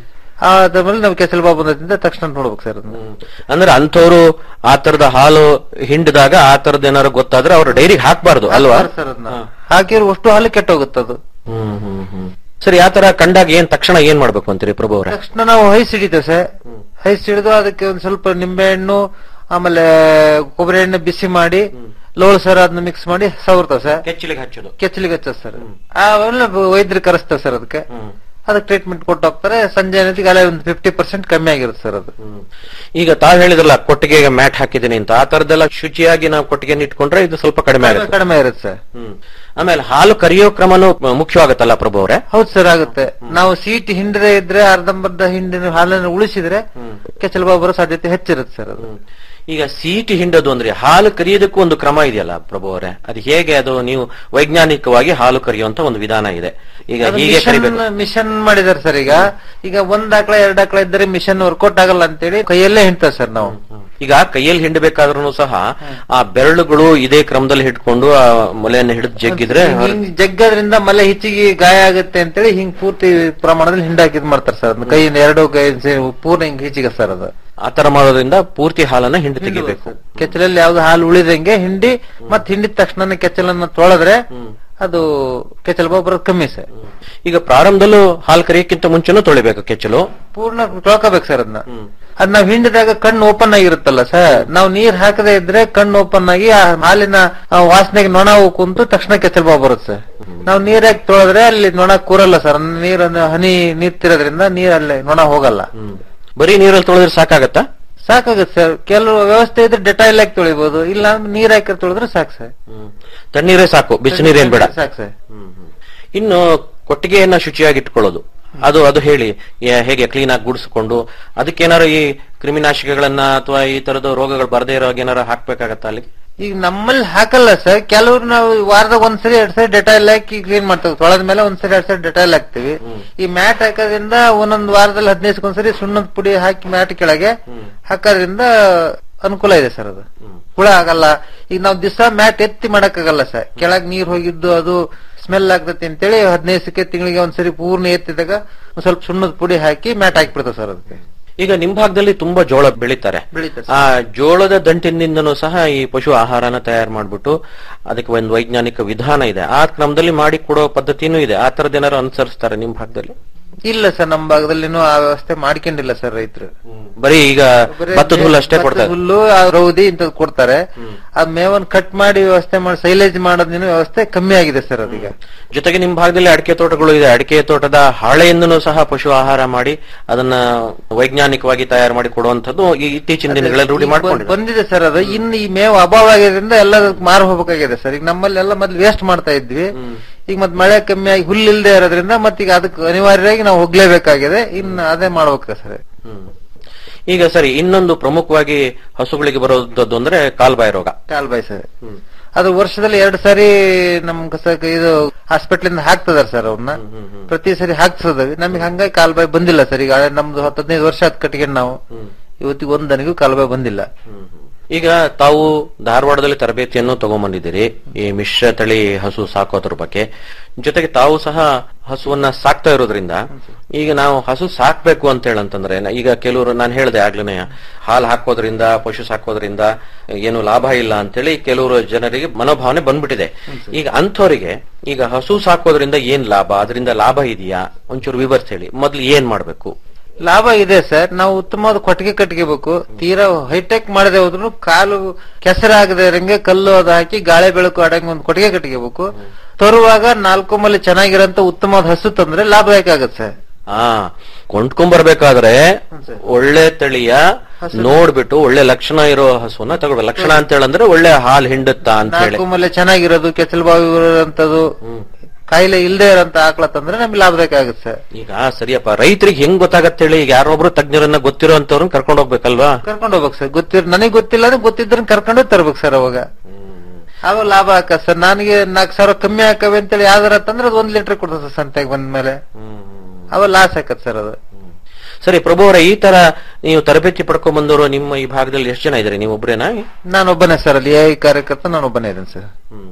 ಆದ್ಮೇಲೆ ನಾವು ಕೆಚ್ಚಲು ಬಾಬು ಬಂದದಿಂದ ತಕ್ಷಣ ನೋಡ್ಬೇಕು ಸರ್ ಅದನ್ನ ಅಂದ್ರೆ ಅಂಥವ್ರು ಆ ತರದ ಹಾಲು ಹಿಂಡಿದಾಗ ಆ ತರದ ಏನಾದ್ರು ಗೊತ್ತಾದ್ರೆ ಅವ್ರು ಡೈರಿಗೆ ಹಾಕ್ಬಾರ್ದು ಅಲ್ವಾ ಸರ್ ಅದನ್ನ ಹಾಕಿರೋ ಅಷ್ಟು ಹಾಲು ಕೆಟ್ಟೋಗುತ್ತದು ಹ್ಮ್ ಹ್ಮ್ ಹ್ಮ್ ಸರಿ ಆ ತರ ಕಂಡಾಗ ಏನ್ ತಕ್ಷಣ ಏನ್ ಮಾಡ್ಬೇಕು ಅಂತೀರಿ ಪ್ರಭು ಅವರೇ ತಕ್ಷಣ ನಾವು ಹೈಸ್ ಹಿಡಿತೇವೆ ಸರ್ ಹೈಸ್ ಹಿಡಿದು ಅದಕ್ಕೆ ಒಂದ್ ಸ್ವಲ್ಪ ನಿಂಬೆ ಹಣ್ಣು ಆಮೇಲೆ ಕೊಬ್ಬರಿ ಎಣ್ಣೆ ಬಿಸಿ ಮಾಡಿ ಲೋಳ ಸರ್ ಅದನ್ನ ಮಿಕ್ಸ್ ಮಾಡಿ ಸವರ್ತೇವೆ ಸರ್ ಕೆಚ್ಚಲಿಗೆ ಹಚ್ಚೋದು ಕೆಚ್ಚಲಿಗೆ ಹಚ್ಚೋದು ಸರ್ ಆಮೇಲೆ ವೈದ್ಯರು ಕರೆಸ್ತೇವೆ ಸರ್ ಅದಕ್ಕೆ ಅದಕ್ಕೆ ಟ್ರೀಟ್ಮೆಂಟ್ ಕೊಟ್ಟು ಹೋಗ್ತಾರೆ ಸಂಜೆ ಅನ್ನೋದಿಗೆ ಅಲ್ಲೇ ಒಂದು ಫಿಫ್ಟಿ ಪರ್ಸೆಂಟ್ ಕಮ್ಮಿ ಆಗಿರುತ್ತೆ ಸರ್ ಅದು ಈಗ ತಾವ್ ಹೇಳಿದ್ರಲ್ಲ ಕೊಟ್ಟಿಗೆಗೆ ಮ್ಯಾಟ್ ಹಾಕಿದ್ದೀನಿ ಅಂತ ಆ ತರದೆಲ್ಲ ಶುಚಿಯಾಗಿ ನಾವು ಕೊಟ್ಟಿಗೆ ಇಟ್ಕೊಂಡ್ರೆ ಇದು ಸ್ವಲ್ಪ ಕಡಿಮೆ ಆಗುತ್ತೆ ಕಡಿಮೆ ಇರುತ್ತೆ ಸರ್ ಆಮೇಲೆ ಹಾಲು ಕರಿಯೋ ಕ್ರಮನೂ ಮುಖ್ಯವಾಗತ್ತಲ್ಲ ಪ್ರಭು ಅವರೇ ಹೌದು ಸರ್ ಆಗುತ್ತೆ ನಾವು ಸೀಟ್ ಹಿಂಡದೆ ಇದ್ರೆ ಅರ್ಧಂಬರ್ಧ ಹಿಂಡಿನ ಹಾಲನ್ನು ಉಳಿಸಿದ್ರೆ ಕೆಚ್ಚಲು ಬಾವು ಬರೋ ಸಾಧ್ಯತೆ ಹೆಚ್ಚಿರುತ್ತೆ ಸರ್ ಅದು ಈಗ ಸೀಟಿ ಹಿಂಡೋದು ಅಂದ್ರೆ ಹಾಲು ಕರಿಯೋದಕ್ಕೂ ಒಂದು ಕ್ರಮ ಇದೆಯಲ್ಲ ಪ್ರಭು ಅವರೇ ಅದು ಹೇಗೆ ಅದು ನೀವು ವೈಜ್ಞಾನಿಕವಾಗಿ ಹಾಲು ಕರಿಯುವಂತ ಒಂದು ವಿಧಾನ ಇದೆ ಈಗ ಅದು ಹೀಗೆ ಮಿಷನ್ ಕರಿಬೇಕು ಮಿಷನ್ ಮಾಡಿದಾರೆ ಸರ್ ಈಗ ಈಗ ಒಂದ್ ಆಕಳ ಎರಡ್ ಆಕಳ ಇದ್ದರೆ ಮಿಷನ್ ವರ್ಕೌಟ್ ಆಗಲ್ಲ ಅಂತೇಳಿ ಕೈಯಲ್ಲೇ ಹಿಂಡ್ತಾರೆ ಸರ್ ನಾವು ಈಗ ಕೈಯಲ್ಲಿ ಹಿಂಡಬೇಕಾದ್ರೂ ಸಹ ಆ ಬೆರಳುಗಳು ಇದೇ ಕ್ರಮದಲ್ಲಿ ಹಿಡ್ಕೊಂಡು ಆ ಮೊಲೆಯನ್ನು ಹಿಡಿದು ಜಗ್ಗಿದ್ರೆ ಹಿಂಗ್ ಜಗ್ಗೋದ್ರಿಂದ ಮಲೆ ಹೆಚ್ಚಿಗೆ ಗಾಯ ಆಗುತ್ತೆ ಅಂತೇಳಿ ಹಿಂಗ್ ಪೂರ್ತಿ ಪ್ರಮಾಣದಲ್ಲಿ ಹಿಂಡಾಕಿ ಇದ್ ಮಾಡ್ತಾರೆ ಸರ್ ಅದನ್ನ ಕೈಯಿಂದ ಎರಡು ಕೈ ಸೇ- ಪೂರ್ಣ ಹಿಂಗ್ ಹೆಚ್ಚಿಗೆ ಸರ್ ಅದು ಆ ತರ ಮಾಡೋದ್ರಿಂದ ಪೂರ್ತಿ ಹಾಲನ್ನ ಹಿಂಡಿ ತೆಗಿಬೇಕು ಕೆಚ್ಚಲಲ್ಲಿ ಯಾವ್ದು ಹಾಲು ಉಳಿದಂಗೆ ಹಿಂಡಿ ಮತ್ ಹಿಂಡಿದ ತಕ್ಷಣ ಕೆಚ್ಚಲನ್ನ ತೊಳೆದ್ರೆ ಅದು ಕೆಚ್ಚಲು ಬಾವು ಬರೋದು ಕಮ್ಮಿ ಸರ್ ಈಗ ಪ್ರಾರಂಭದಲ್ಲೂ ಹಾಲು ಕರಿಯಕ್ಕಿಂತ ಮುಂಚೆನೂ ತೊಳಿಬೇಕು ಕೆಚ್ಚಲು ಪೂರ್ಣ ತೊಳ್ಕೋಬೇಕು ಸರ್ ಅದನ್ನ ಅದ್ ನಾವ್ ಹಿಂಡಿದಾಗ ಕಣ್ಣು ಓಪನ್ ಆಗಿರುತ್ತಲ್ಲ ಸರ್ ನಾವು ನೀರ್ ಹಾಕದೇ ಇದ್ರೆ ಕಣ್ಣು ಓಪನ್ ಆಗಿ ಆ ಹಾಲಿನ ಆ ವಾಸನೆಗೆ ನೊಣ ಕುಂತು ತಕ್ಷಣ ಕೆಚ್ಚಲು ಬಾವು ಬರುತ್ತೆ ಸರ್ ನಾವು ನೀರಾಗಿ ತೊಳೆದ್ರೆ ಅಲ್ಲಿ ನೊಣ ಕೂರಲ್ಲ ಸರ್ ನೀರನ್ನು ಹನಿ ನೀರ್ತಿರೋದ್ರಿಂದ ನೀರಲ್ಲಿ ನೊಣ ಹೋಗಲ್ಲ ಬರೀ ನೀರಲ್ಲಿ ತೊಳೆದ್ರೆ ಸಾಕಾಗತ್ತಾ ಸಾಕಾಗುತ್ತೆ ಸರ್ ಕೆಲವು ವ್ಯವಸ್ಥೆ ಇದ್ರೆ ಡೆಟಾಯಿಲ್ ಹಾಕಿ ತೊಳಿಬಹುದು ಇಲ್ಲ ಅಂದ್ರೆ ನೀರ್ ಹಾಕಿ ತೊಳೆದ್ರೆ ಸಾಕು ಸರ್ ತಣ್ಣೀರೇ ಸಾಕು ಬಿಸಿನೀರೇನ್ ಬೇಡ ಸಾಕು ಸರ್ ಇನ್ನು ಕೊಟ್ಟಿಗೆಯನ್ನ ಶುಚಿಯಾಗಿ ಇಟ್ಕೊಳ್ಳೋದು ಅದು ಅದು ಹೇಳಿ ಏ- ಹೇಗೆ ಕ್ಲೀನ್ ಆಗಿ ಗುಡಿಸ್ಕೊಂಡು ಅದಕ್ಕೇನಾರು ಈ ಕ್ರಿಮಿನಾಶಕಗಳನ್ನ ಅಥವಾ ಈ ತರದ ರೋಗಗಳು ಬರದೇ ಇರೋ ಏನಾರು ಹಾಕ್ಬೇಕಾಗತ್ತಾ ಅಲ್ಲಿ ಈಗ ನಮ್ಮಲ್ಲಿ ಹಾಕಲ್ಲ ಸರ್ ಕೆಲವ್ರು ನಾವು ವಾರದಾಗ ಒಂದ್ಸರಿ ಎರಡ್ ಸರಿ ಡೆಟಾಯಿಲ್ ಹಾಕಿ ಕ್ಲೀನ್ ಮಾಡ್ತೇವೆ ತೊಳೆದ ಮೇಲೆ ಒಂದ್ಸರಿ ಎರಡ್ ಸರಿ ಡೆಟಾಯಿಲ್ ಹಾಕ್ತಿವಿ ಈ ಮ್ಯಾಟ್ ಹಾಕೋದ್ರಿಂದ ಒಂದೊಂದ್ ವಾರದಲ್ಲಿ ಹದಿನೈದು ಒಂದ್ಸರಿ ಸುಣ್ಣದ ಪುಡಿ ಹಾಕಿ ಮ್ಯಾಟ್ ಕೆಳಗೆ ಹಾಕೋದ್ರಿಂದ ಅನುಕೂಲ ಇದೆ ಸರ್ ಅದು ಹುಳ ಆಗಲ್ಲ ಈಗ ನಾವು ದಿವಸ ಮ್ಯಾಟ್ ಎತ್ತಿ ಮಾಡಕ್ಕಾಗಲ್ಲ ಸರ್ ಕೆಳಗ್ ನೀರ್ ಹೋಗಿದ್ದು ಅದು ಸ್ಮೆಲ್ ಆಗ್ತೈತಿ ಅಂತೇಳಿ ಹದಿನೈದಕ್ಕೆ ತಿಂಗಳಿಗೆ ಒಂದ್ಸರಿ ಪೂರ್ಣ ಎತ್ತಿದಾಗ ಒಂದ್ ಸ್ವಲ್ಪ ಸುಣ್ಣದ ಪುಡಿ ಹಾಕಿ ಮ್ಯಾಟ್ ಹಾಕ್ಬಿಡ್ತೇವೆ ಸರ್ ಅದಕ್ಕೆ ಈಗ ನಿಮ್ ಭಾಗದಲ್ಲಿ ತುಂಬಾ ಜೋಳ ಬೆಳೀತಾರೆ ಬೆಳೀತಾರೆ ಆ ಜೋಳದ ದಂಟಿನಿಂದನೂ ಸಹ ಈ ಪಶು ಆಹಾರನ ತಯಾರು ಮಾಡ್ಬಿಟ್ಟು ಅದಕ್ಕೆ ಒಂದು ವೈಜ್ಞಾನಿಕ ವಿಧಾನ ಇದೆ ಆ ಕ್ರಮದಲ್ಲಿ ಮಾಡಿ ಕೊಡೋ ಪದ್ಧತಿನೂ ಇದೆ ಆ ತರದೇನಾರು ಅನುಸರಿಸ್ತಾರೆ ನಿಮ್ ಭಾಗದಲ್ಲಿ ಇಲ್ಲ ಸರ್ ನಮ್ಮ ಭಾಗದಲ್ಲಿ ಇನ್ನೂ ಆ ವ್ಯವಸ್ಥೆ ಮಾಡ್ಕೊಂಡಿಲ್ಲ ಸರ್ ರೈತರು ಬರೀ ಈಗ ಭತ್ತದ ಹುಲ್ಲು ಅಷ್ಟೇ ಭತ್ತದ ಕೊಡ್ತಾರೆ ಹುಲ್ಲು ಆ ರೌದಿ ಇಂಥದ್ದು ಕೊಡ್ತಾರೆ ಆ ಮೇವನ್ ಕಟ್ ಮಾಡಿ ವ್ಯವಸ್ಥೆ ಮಾಡಿ ಸೈಲೇಜ್ ಮಾಡೋದಿನ ವ್ಯವಸ್ಥೆ ಕಮ್ಮಿ ಆಗಿದೆ ಸರ್ ಅದೀಗ ಜೊತೆಗೆ ನಿಮ್ ಭಾಗದಲ್ಲಿ ಅಡಿಕೆ ತೋಟಗಳು ಇದೆ ಅಡಿಕೆ ತೋಟದ ಹಾಳೆಯಿಂದನೂ ಸಹ ಪಶು ಆಹಾರ ಮಾಡಿ ಅದನ್ನ ವೈಜ್ಞಾನಿಕವಾಗಿ ತಯಾರು ಮಾಡಿ ಕೊಡುವಂತದ್ದು ಈ ಇತ್ತೀಚಿನ ದಿನಗಳಲ್ಲಿ ರೂಢಿ ಈಗ ಮಾಡ್ಕೊಂಡಿದೆ ಬಂದಿದೆ ಸರ್ ಅದು ಇನ್ನು ಈ ಮೇವು ಅಭಾವ ಆಗಿರೋದ್ರಿಂದ ಎಲ್ಲ ಮಾರು ಹೋಗ್ಬೇಕಾಗಿದೆ ಸರ್ ಈಗ ನಮ್ಮಲ್ಲಿ ಎಲ್ಲ ಮೊದ್ಲು ವೇಸ್ಟ್ ಮಾಡ್ತಾ ಇದ್ವಿ ಈಗ ಮತ್ ಮಳೆ ಕಮ್ಮಿ ಆಗಿ ಹುಲ್ಲು ಇಲ್ಲದೆ ಇರೋದ್ರಿಂದ ಮತ್ತೀಗ ಅದಕ್ಕೆ ಅನಿವಾರ್ಯವಾಗಿ ನಾವು ಹೋಗ್ಲೇಬೇಕಾಗಿದೆ ಇನ್ನು ಅದೇ ಮಾಡ್ಬೇಕು ಸರ್ ಈಗ ಸರಿ ಇನ್ನೊಂದು ಪ್ರಮುಖವಾಗಿ ಹಸುಗಳಿಗೆ ಬರೋದದ್ದು ಅಂದ್ರೆ ಕಾಲ್ಬಾಯಿ ರೋಗ ಕಾಲ್ಬಾಯಿ ಸರ್ ಅದು ವರ್ಷದಲ್ಲಿ ಎರಡು ಸಾರಿ ನಮ್ ಕಸ ಇದು ಹಾಸ್ಪಿಟಲ್ ಇಂದ ಹಾಕ್ತದಾರ ಸರ್ ಅವ್ರನ್ನ ಪ್ರತಿ ಸರಿ ಹಾಕ್ತದವಿ ನಮಗೆ ಹಂಗಾಗಿ ಕಾಲ್ಬಾಯಿ ಬಂದಿಲ್ಲ ಸರ್ ಈಗ ನಮ್ದು ಹತ್ತು ಹದಿನೈದು ವರ್ಷ ಆತ್ ಕಟ್ಕೊಂಡು ನಾವು ಇವತ್ತಿಗೆ ಒಂದ್ ದನಿಗೂ ಕಾಲ್ಬಾಯಿ ಬಂದಿಲ್ಲ ಈಗ ತಾವು ಧಾರವಾಡದಲ್ಲಿ ತರಬೇತಿಯನ್ನು ತಗೊಂಡ್ಬಂದಿದ್ದೀರಿ ಈ ಮಿಶ್ರ ತಳಿ ಹಸು ಸಾಕೋದ್ರ ಬಗ್ಗೆ ಜೊತೆಗೆ ತಾವು ಸಹ ಹಸುವನ್ನ ಸಾಕ್ತಾ ಇರೋದ್ರಿಂದ ಈಗ ನಾವು ಹಸು ಸಾಕ್ಬೇಕು ಅಂತ ಹೇಳಂತಂದ್ರೆ ನ- ಈಗ ಕೆಲವರು ನಾನು ಹೇಳಿದೆ ಆಗ್ಲೇ ಹಾಲು ಹಾಕೋದ್ರಿಂದ ಪಶು ಸಾಕೋದ್ರಿಂದ ಏನು ಲಾಭ ಇಲ್ಲ ಅಂತೇಳಿ ಕೆಲವರು ಜನರಿಗೆ ಮನೋಭಾವನೆ ಬಂದ್ಬಿಟ್ಟಿದೆ ಈಗ ಅಂಥವರಿಗೆ ಈಗ ಹಸು ಸಾಕೋದ್ರಿಂದ ಏನ್ ಲಾಭ ಅದರಿಂದ ಲಾಭ ಇದೆಯಾ ಒಂಚೂರು ವಿವರಿಸಿ ಹೇಳಿ ಮೊದ್ಲು ಏನ್ ಮಾಡ್ಬೇಕು ಲಾಭ ಇದೆ ಸರ್ ನಾವು ಉತ್ತಮವಾದ ಕೊಟ್ಟಿಗೆ ಕಟ್ಕೋಬೇಕು ತೀರಾ ಹೈಟೆಕ್ ಮಾಡದೆ ಹೋದ್ರು ಕಾಲು ಕೆಸರಾಗದೆ ಇರಂಗೆ ಕಲ್ಲು ಅದು ಹಾಕಿ ಗಾಳಿ ಬೆಳಕು ಆಡಂಗೆ ಒಂದು ಕೊಟ್ಟಿಗೆ ಕಟ್ಕೋಬೇಕು ತರುವಾಗ ನಾಲ್ಕು ಮಲೆ ಚೆನ್ನಾಗಿರೋಂತ ಉತ್ತಮವಾದ ಹಸು ತಂದ್ರೆ ಲಾಭದಾಯಕ ಆಗುತ್ತೆ ಸರ್ ಆ ಕೊಂಡ್ಕೊಂಬರ್ಬೇಕಾದ್ರೆ ಒಳ್ಳೆ ತಳಿಯ ನೋಡ್ಬಿಟ್ಟು ಒಳ್ಳೆ ಲಕ್ಷಣ ಇರೋ ಹಸುವನ್ನ ತಗೊಳ್ಬೇಕು ಲಕ್ಷಣ ಅಂತ ಹೇಳಂದ್ರೆ ಒಳ್ಳೆ ಹಾಲು ಹಿಂಡುತ್ತಾ ಅಂತ ಹೇಳಿ ನಾಲ್ಕು ಮಲೆ ಚೆನ್ನಾಗಿರೋದು ಕೆಸಲು ಬಾವಿ ಇರೋಂಥದ್ದು ಕಾಯಿಲೆ ಇಲ್ಲದೆ ಇರೋಂತ ಆಕಳ ತಂದ್ರೆ ನಮ್ಗೆ ಲಾಭದಾಯಕ ಆಗುತ್ತೆ ಸರ್ ಈಗ ಸರಿಯಪ್ಪ ರೈತರಿಗೆ ಹೆಂಗ್ ಗೊತ್ತಾಗತ್ತೆ ಹೇಳಿ ಈಗ ಯಾರೊಬ್ರು ತಜ್ಞರನ್ನ ಗೊತ್ತಿರೋ ಅಂತವ್ರನ್ನ ಕರ್ಕೊಂಡು ಹೋಗ್ಬೇಕಲ್ವಾ ಕರ್ಕೊಂಡು ಹೋಗ್ಬೇಕು ಸರ್ ಗೊತ್ತಿರ ನನಗೆ ಗೊತ್ತಿಲ್ಲ ಅಂದ್ರೆ ಗೊತ್ತಿದ್ರೆ ಕರ್ಕೊಂಡು ತರ್ಬೇಕು ಸರ್ ಅವಾಗ ಅವಾಗ ಲಾಭ ಹಾಕ ಸರ್ ನನಗೆ ನಾಲ್ಕು ಸಾವಿರ ಕಮ್ಮಿ ಹಾಕವೆ ಅಂತೇಳಿ ಯಾವ್ದಾರ ತಂದ್ರೆ ಅದು ಒಂದ್ ಲೀಟರ್ ಕೊಡ್ತದೆ ಸರ್ ಸಂತೆಗೆ ಬಂದ ಮೇಲೆ ಅವಾಗ ಲಾಸ್ ಹಾಕತ್ ಸರ್ ಅದು ಸರಿ ಪ್ರಭು ಅವರ ಈ ತರ ನೀವು ತರಬೇತಿ ಪಡ್ಕೊಂಡ್ ಬಂದವರು ನಿಮ್ಮ ಈ ಭಾಗದಲ್ಲಿ ಎಷ್ಟು ಜನ ಇದ್ರಿ ನೀವು ಒಬ್ರೇನಾ ನಾನೊಬ್ಬನೇ ಸರ್ ಅಲ್ಲಿ ಎ ಕಾರ್ಯಕರ್ತ ನಾನೊಬ್ಬನೇ ಇದ್ದೇನೆ ಸರ್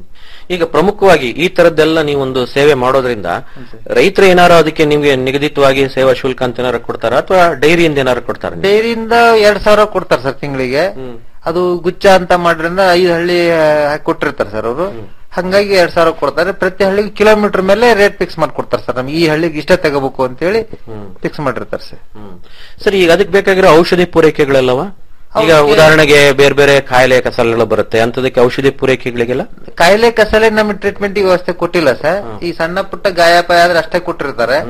ಈಗ ಪ್ರಮುಖವಾಗಿ ಈ ತರದ್ದೆಲ್ಲ ನೀವೊಂದು ಸೇವೆ ಮಾಡೋದ್ರಿಂದ ರೈತರು ಏನಾರು ಅದಕ್ಕೆ ನಿಮ್ಗೆ ನಿಗದಿತವಾಗಿ ಸೇವಾ ಶುಲ್ಕ ಅಂತ ಏನಾರು ಕೊಡ್ತಾರ ಅಥವಾ ಡೈರಿಯಿಂದ ಏನಾರು ಕೊಡ್ತಾರ ಡೈರಿಯಿಂದ ಎರಡ್ ಸಾವಿರ ಕೊಡ್ತಾರೆ ಸರ್ ತಿಂಗಳಿಗೆ ಅದು ಗುಚ್ಚ ಅಂತ ಮಾಡ್ರಿಂದ ಐದು ಹಳ್ಳಿ ಹಾಕಿ ಕೊಟ್ಟಿರ್ತಾರೆ ಸರ್ ಅವರು ಹಂಗಾಗಿ ಎರಡ್ ಸಾವಿರ ಕೊಡ್ತಾರೆ ಪ್ರತಿ ಹಳ್ಳಿಗೆ ಕಿಲೋಮೀಟರ್ ಮೇಲೆ ರೇಟ್ ಫಿಕ್ಸ್ ಮಾಡ್ಕೊಡ್ತಾರೆ ಸರ್ ನಮ್ಗೆ ಈ ಹಳ್ಳಿಗೆ ಇಷ್ಟ ತಗೋಬೇಕು ಅಂತ ಹೇಳಿ ಫಿಕ್ಸ್ ಮಾಡಿರ್ತಾರೆ ಸರ್ ಸರಿ ಈಗ ಅದಕ್ಕೆ ಬೇಕಾಗಿರೋ ಔಷಧಿ ಪೂರೈಕೆಗಳೆಲ್ಲವ ಈಗ ಉದಾಹರಣೆಗೆ ಬೇರೆ ಬೇರೆ ಕಾಯಿಲೆ ಕಸಲೆಗಳು ಬರುತ್ತೆ ಅಂತದಕ್ಕೆ ಔಷಧಿ ಪೂರೈಕೆಗಳಿಗೆಲ್ಲ ಕಾಯಿಲೆ ಕಸಲೆ ನಮಗೆ ಟ್ರೀಟ್ಮೆಂಟ್ ವ್ಯವಸ್ಥೆ ಕೊಟ್ಟಿಲ್ಲ ಸರ್ ಈ ಸಣ್ಣ ಪುಟ್ಟ ಗಾಯಪಾಯ ಆದ್ರೆ ಅಷ್ಟೇ ಕೊಟ್ಟಿರ್ತಾರೆ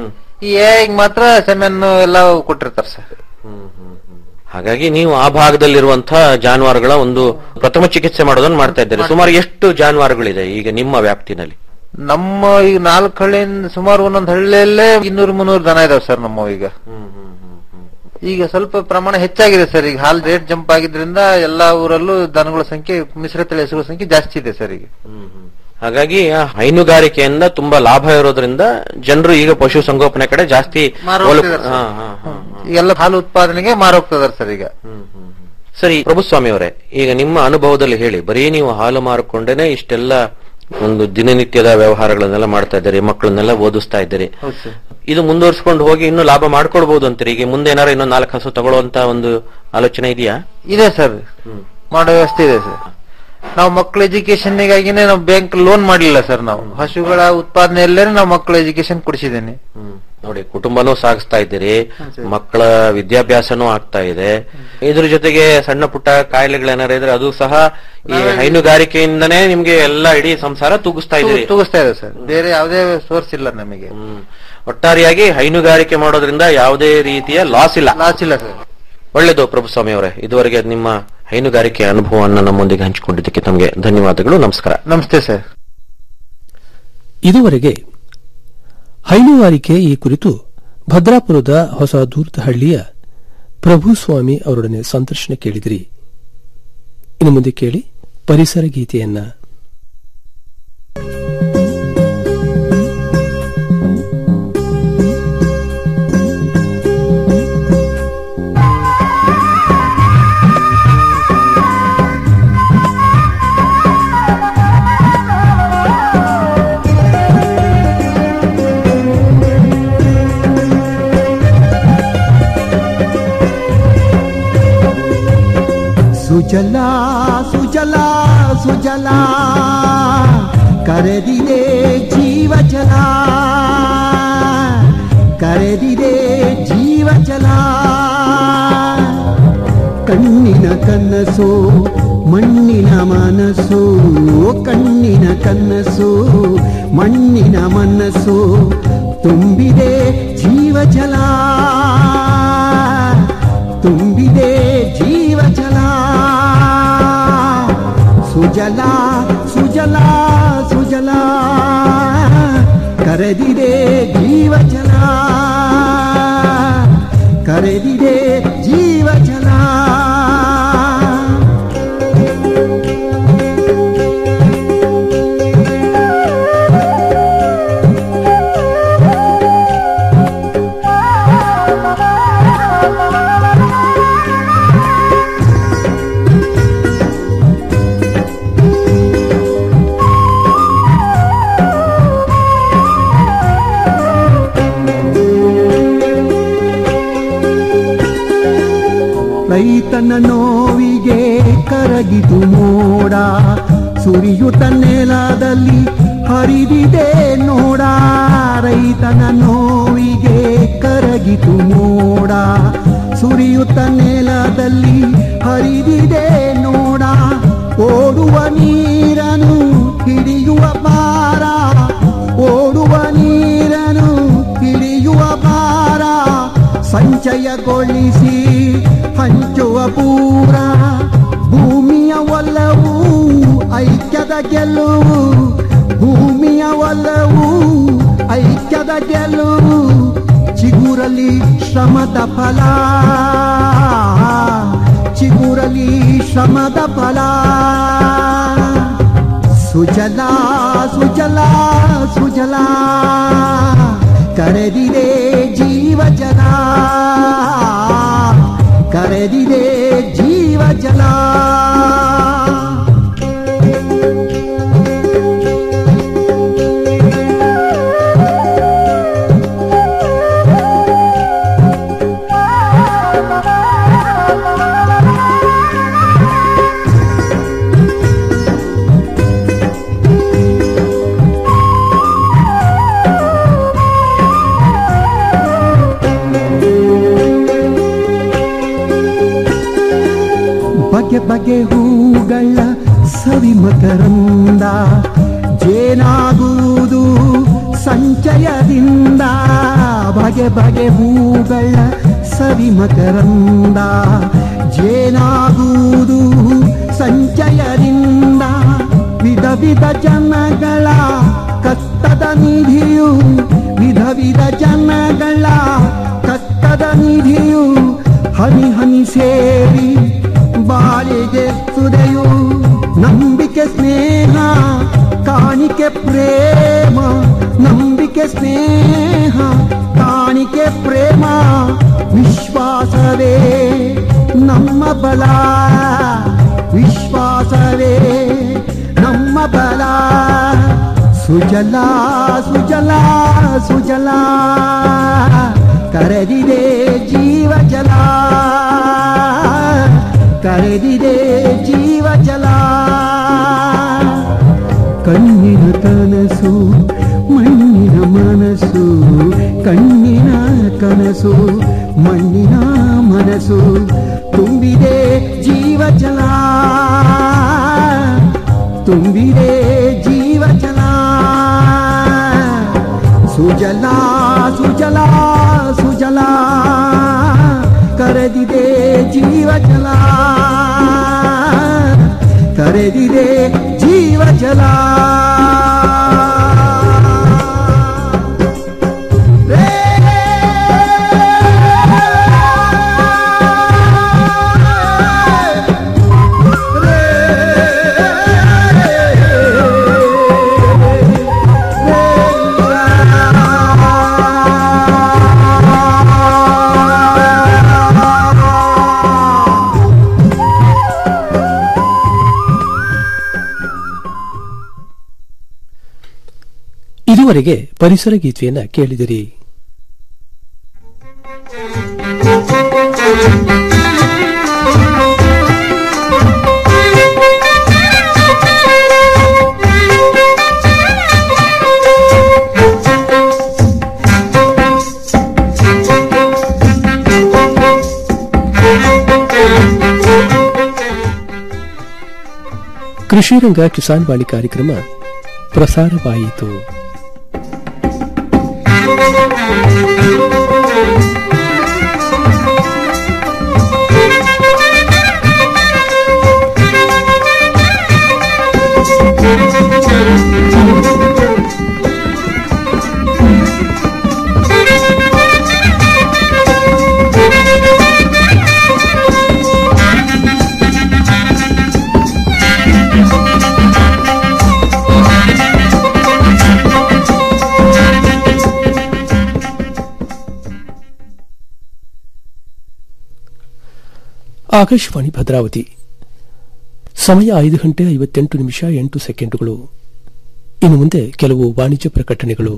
ಈ ಈಗ ಮಾತ್ರ ಸೆಮೆನ್ ಎಲ್ಲ ಕೊಟ್ಟಿರ್ತಾರೆ ಸರ್ ಹಾಗಾಗಿ ನೀವು ಆ ಭಾಗದಲ್ಲಿರುವಂತಹ ಜಾನುವಾರುಗಳ ಒಂದು ಪ್ರಥಮ ಚಿಕಿತ್ಸೆ ಮಾಡೋದನ್ನ ಮಾಡ್ತಾ ಇದ್ದೀರಿ ಸುಮಾರು ಎಷ್ಟು ಜಾನುವಾರುಗಳಿದೆ ಈಗ ನಿಮ್ಮ ವ್ಯಾಪ್ತಿನಲ್ಲಿ ನಮ್ಮ ಈಗ ನಾಲ್ಕು ಹಳ್ಳಿಯಿಂದ ಸುಮಾರು ಒಂದೊಂದು ಹಳ್ಳಿಯಲ್ಲೇ ಇನ್ನೂರು ಮುನ್ನೂರು ದನ ಇದಾವೆ ಸರ್ ನಮ್ಮ ಈಗ ಈಗ ಸ್ವಲ್ಪ ಪ್ರಮಾಣ ಹೆಚ್ಚಾಗಿದೆ ಸರ್ ಈಗ ಹಾಲ್ ರೇಟ್ ಜಂಪ್ ಆಗಿದ್ರಿಂದ ಎಲ್ಲಾ ಊರಲ್ಲೂ ದನಗಳ ಸಂಖ್ಯೆ ಮಿಶ್ರ ತಳಿ ಹಸುಗಳ ಸಂಖ್ಯೆ ಜಾಸ್ತಿ ಇದೆ ಸರ್ ಈಗ ಹಾಗಾಗಿ ಆ ಹೈನುಗಾರಿಕೆಯಿಂದ ತುಂಬಾ ಲಾಭ ಇರೋದ್ರಿಂದ ಜನರು ಈಗ ಪಶು ಸಂಗೋಪನೆ ಕಡೆ ಜಾಸ್ತಿ ಮಾರು ಒಲವು- ಹೋಗ್ತಿದ್ದಾರೆ ಹಾ, ಸರ್. ಹಾ, ಹಾ. ಈಗೆಲ್ಲ ಹಾಲು ಉತ್ಪಾದನೆಗೆ ಮಾರೋಗ್ತದಾರೆ ಸರ್ ಈಗ ಸರಿ ಪ್ರಭುಸ್ವಾಮಿ ಅವರೇ ಈಗ ನಿಮ್ಮ ಅನುಭವದಲ್ಲಿ ಹೇಳಿ ಬರೀ ನೀವು ಹಾಲು ಮಾರಿಕೊಂಡೇನೆ ಇಷ್ಟೆಲ್ಲ ಒಂದು ದಿನನಿತ್ಯದ ವ್ಯವಹಾರಗಳನ್ನೆಲ್ಲ ಮಾಡ್ತಾ ಇದ್ದೀರಿ ಮಕ್ಕಳನ್ನೆಲ್ಲ ಓದಿಸ್ತಾ ಇದ್ದೀರಿ ಹೌದು ಸರ್ ಇದು ಮುಂದುವರಿಸಿಕೊಂಡು ಹೋಗಿ ಇನ್ನೂ ಲಾಭ ಮಾಡ್ಕೊಳ್ಬಹುದು ಅಂತೀರಿ ಈಗ ಮುಂದೆ ಏನಾರು ಇನ್ನೂ ನಾಲ್ಕು ಹಸು ತಗೊಳ್ಳುವಂತ ಒಂದು ಆಲೋಚನೆ ಇದೆಯಾ ಇದೆ ಸರ್ ಮಾಡೋ ವ್ಯವಸ್ಥೆ ಇದೆ ಸರ್ ನಾವು ಮಕ್ಕಳ ಎಜುಕೇಶನ್ಗಾಗಿನೇ ನಾವು ಬ್ಯಾಂಕ್ ಲೋನ್ ಮಾಡಲಿಲ್ಲ ಸರ್ ನಾವು ಹಸುಗಳ ಉತ್ಪಾದನೆಯಲ್ಲೇ ನಾವು ಮಕ್ಕಳ ಎಜುಕೇಶನ್ ಕೊಡಿಸಿದ್ದೇನೆ ನೋಡಿ ಕುಟುಂಬನೂ ಸಾಗಿಸ್ತಾ ಇದ್ದೀರಿ ಮಕ್ಕಳ ವಿದ್ಯಾಭ್ಯಾಸನೂ ಆಗ್ತಾ ಇದೆ ಇದ್ರ ಜೊತೆಗೆ ಸಣ್ಣ ಪುಟ್ಟ ಕಾಯಿಲೆಗಳೇನಾರ ಇದ್ರೆ ಅದು ಸಹ ಈ ಹೈನುಗಾರಿಕೆಯಿಂದನೇ ನಿಮ್ಗೆ ಎಲ್ಲ ಇಡೀ ಸಂಸಾರ ತೂಗಿಸ್ತಾ ಇದ್ದೀರಿ ತೂಗಿಸ್ತಾ ಇದೆ ಸರ್ ಬೇರೆ ಯಾವುದೇ ಸೋರ್ಸ್ ಇಲ್ಲ ನಮಗೆ ಒಟ್ಟಾರೆಯಾಗಿ ಹೈನುಗಾರಿಕೆ ಮಾಡೋದ್ರಿಂದ ಯಾವುದೇ ರೀತಿಯ ಲಾಸ್ ಇಲ್ಲ ಲಾಸ್ ಇಲ್ಲ ಸರ್ ಒಳ್ಳೆಯದು ಪ್ರಭುಸ್ವಾಮಿ ಅವರೇ ಇದುವರೆಗೆ ನಿಮ್ಮ ಹೈನುಗಾರಿಕೆ ಅನುಭವವನ್ನು ನಮ್ಮೊಂದಿಗೆ ಹಂಚಿಕೊಂಡಿದ್ದಕ್ಕೆ ತಮಗೆ ಧನ್ಯವಾದಗಳು ನಮಸ್ಕಾರ ನಮಸ್ತೆ ಸರ್ ಇದುವರೆಗೆ ಹೈನುಗಾರಿಕೆ ಈ ಕುರಿತು ಭದ್ರಾಪುರದ ಹೊಸ ದೂರ್ತಹಳ್ಳಿಯ ಪ್ರಭುಸ್ವಾಮಿ ಅವರೊಡನೆ ಸಂದರ್ಶನ ಕೇಳಿದಿರಿ ಇನ್ನು ಮುಂದೆ ಕೇಳಿ ಪರಿಸರ ಗೀತೆಯನ್ನ ಸುಜಲಾ ಸುಜಲಾ ಸುಜಲಾ ಕರೆದಿದೆ ಜೀವ ಜಲ ಕರೆದಿದೆ ಜೀವ ಜಲ ಕಣ್ಣಿನ ಕನಸು ಮಣ್ಣಿನ ಮನಸ್ಸು ಕಣ್ಣಿನ ಕನಸು ಮಣ್ಣಿನ ಮನಸ್ಸು ತುಂಬಿದೆ ಜೀವ ಜಲ ತುಂಬಿದೆ ಜೀವ ಜಲ ಸುಜಲ ಸುಜಲ ಸುಜಲ ಕರೆದಿದೆ ಜೀವ ಜಲ ಕರೆದಿದೆ ಜೀವ ಜಲ ರೈತನ ನೋವಿಗೆ ಕರಗಿತು ಮೋಡ ಸುರಿಯುತ್ತ ನೆಲದಲ್ಲಿ ಹರಿದಿದೆ ನೋಡ ರೈತನ ನೋವಿಗೆ ಕರಗಿತು ಮೋಡ ಸುರಿಯುತ್ತ ನೆಲದಲ್ಲಿ ಹರಿದಿದೆ ನೋಡ ಓಡುವ ನೀರನು ಹಿಡಿಯುವ ಭಾರ ಓಡುವ ನೀರನು ಹಿಡಿಯುವ ಭಾರ ಸಂಚಯಗೊಳಿಸಿ ಹಂಚುವ ಪೂರ ಭೂಮಿಯ ಒಲವು ಐಕ್ಯದ ಗೆಲುವು ಭೂಮಿಯ ಒಲವು ಐಕ್ಯದ ಗೆಲುವು ಚಿಗುರಲಿ ಶ್ರಮದ ಫಲ ಚಿಗುರಲಿ ಶ್ರಮದ ಫಲ ಸುಜಲ ಸುಜಲ ಸುಜಲ ಕರೆದಿದೆ ಜೀವ ಜಲ ಕರೆದಿದೆ ಜೀವ ಜಲ ಬಗೆ ಬಗೆ ಹೂಗಳ ಸವಿ ಮಕರಂದ ಜೇನಾಗುವುದು ಸಂಚಯದಿಂದ ಬಗೆ ಬಗೆ ಹೂಗಳ ಸವಿ ಮಕರಂದ ಜೇನಾಗುವುದು ಸಂಚಯದಿಂದ ವಿಧ ವಿಧ ಜನಗಳ ಕತ್ತದ ನಿಧಿಯು ವಿಧ ವಿಧ ಜನಗಳ ಕತ್ತದ ನಿಧಿಯು ಹನಿ ಹನಿ ಸೇರಿ ಬಾಳಿಗೆ ಸುದೆಯು ನಂಬಿಕೆ ಸ್ನೇಹ ಕಾಣಿಕೆ ಪ್ರೇಮ ನಂಬಿಕೆ ಸ್ನೇಹ ಕಾಣಿಕೆ ಪ್ರೇಮ ವಿಶ್ವಾಸವೇ ನಮ್ಮ ಬಲ ವಿಶ್ವಾಸವೇ ನಮ್ಮ ಬಲ ಸುಜಲ ಸುಜಲ ಸುಜಲ ಕರೆದಿದೆ ಜೀವ ಜಲ ಕರೆದಿದೆ ಜೀವ ಜಲ ಕಣ್ಣಿನ ಕನಸು ಮಣ್ಣಿನ ಮನಸ್ಸು ಕಣ್ಣಿನ ಕನಸು ಮಣ್ಣಿನ ಮನಸ್ಸು ತುಂಬಿದೆ ಜೀವ ಜಲ ತುಂಬಿದೆ ಜೀವ ಜಲ ಸುಜಲ ಸುಜಲ ಸುಜಲ ಕರೆದಿದೆ ಜೀವ ಜಲ ಕರೆದಿದೆ ಜೀವ ಜಲ ಇದುವರೆಗೆ ಪರಿಸರ ಗೀತೆಯನ್ನ ಕೇಳಿದಿರಿ ಕೃಷಿ ರಂಗ ಕಿಸಾನ್ ವಾಣಿ ಕಾರ್ಯಕ್ರಮ ಪ್ರಸಾರವಾಯಿತು ಆಕಾಶವಾಣಿ ಭದ್ರಾವತಿ ಸಮಯ ಐದು ಗಂಟೆ ಐವತ್ತೆಂಟು ನಿಮಿಷ ಎಂಟು ಸೆಕೆಂಡುಗಳು ಇನ್ನು ಮುಂದೆ ಕೆಲವು ವಾಣಿಜ್ಯ ಪ್ರಕಟಣೆಗಳು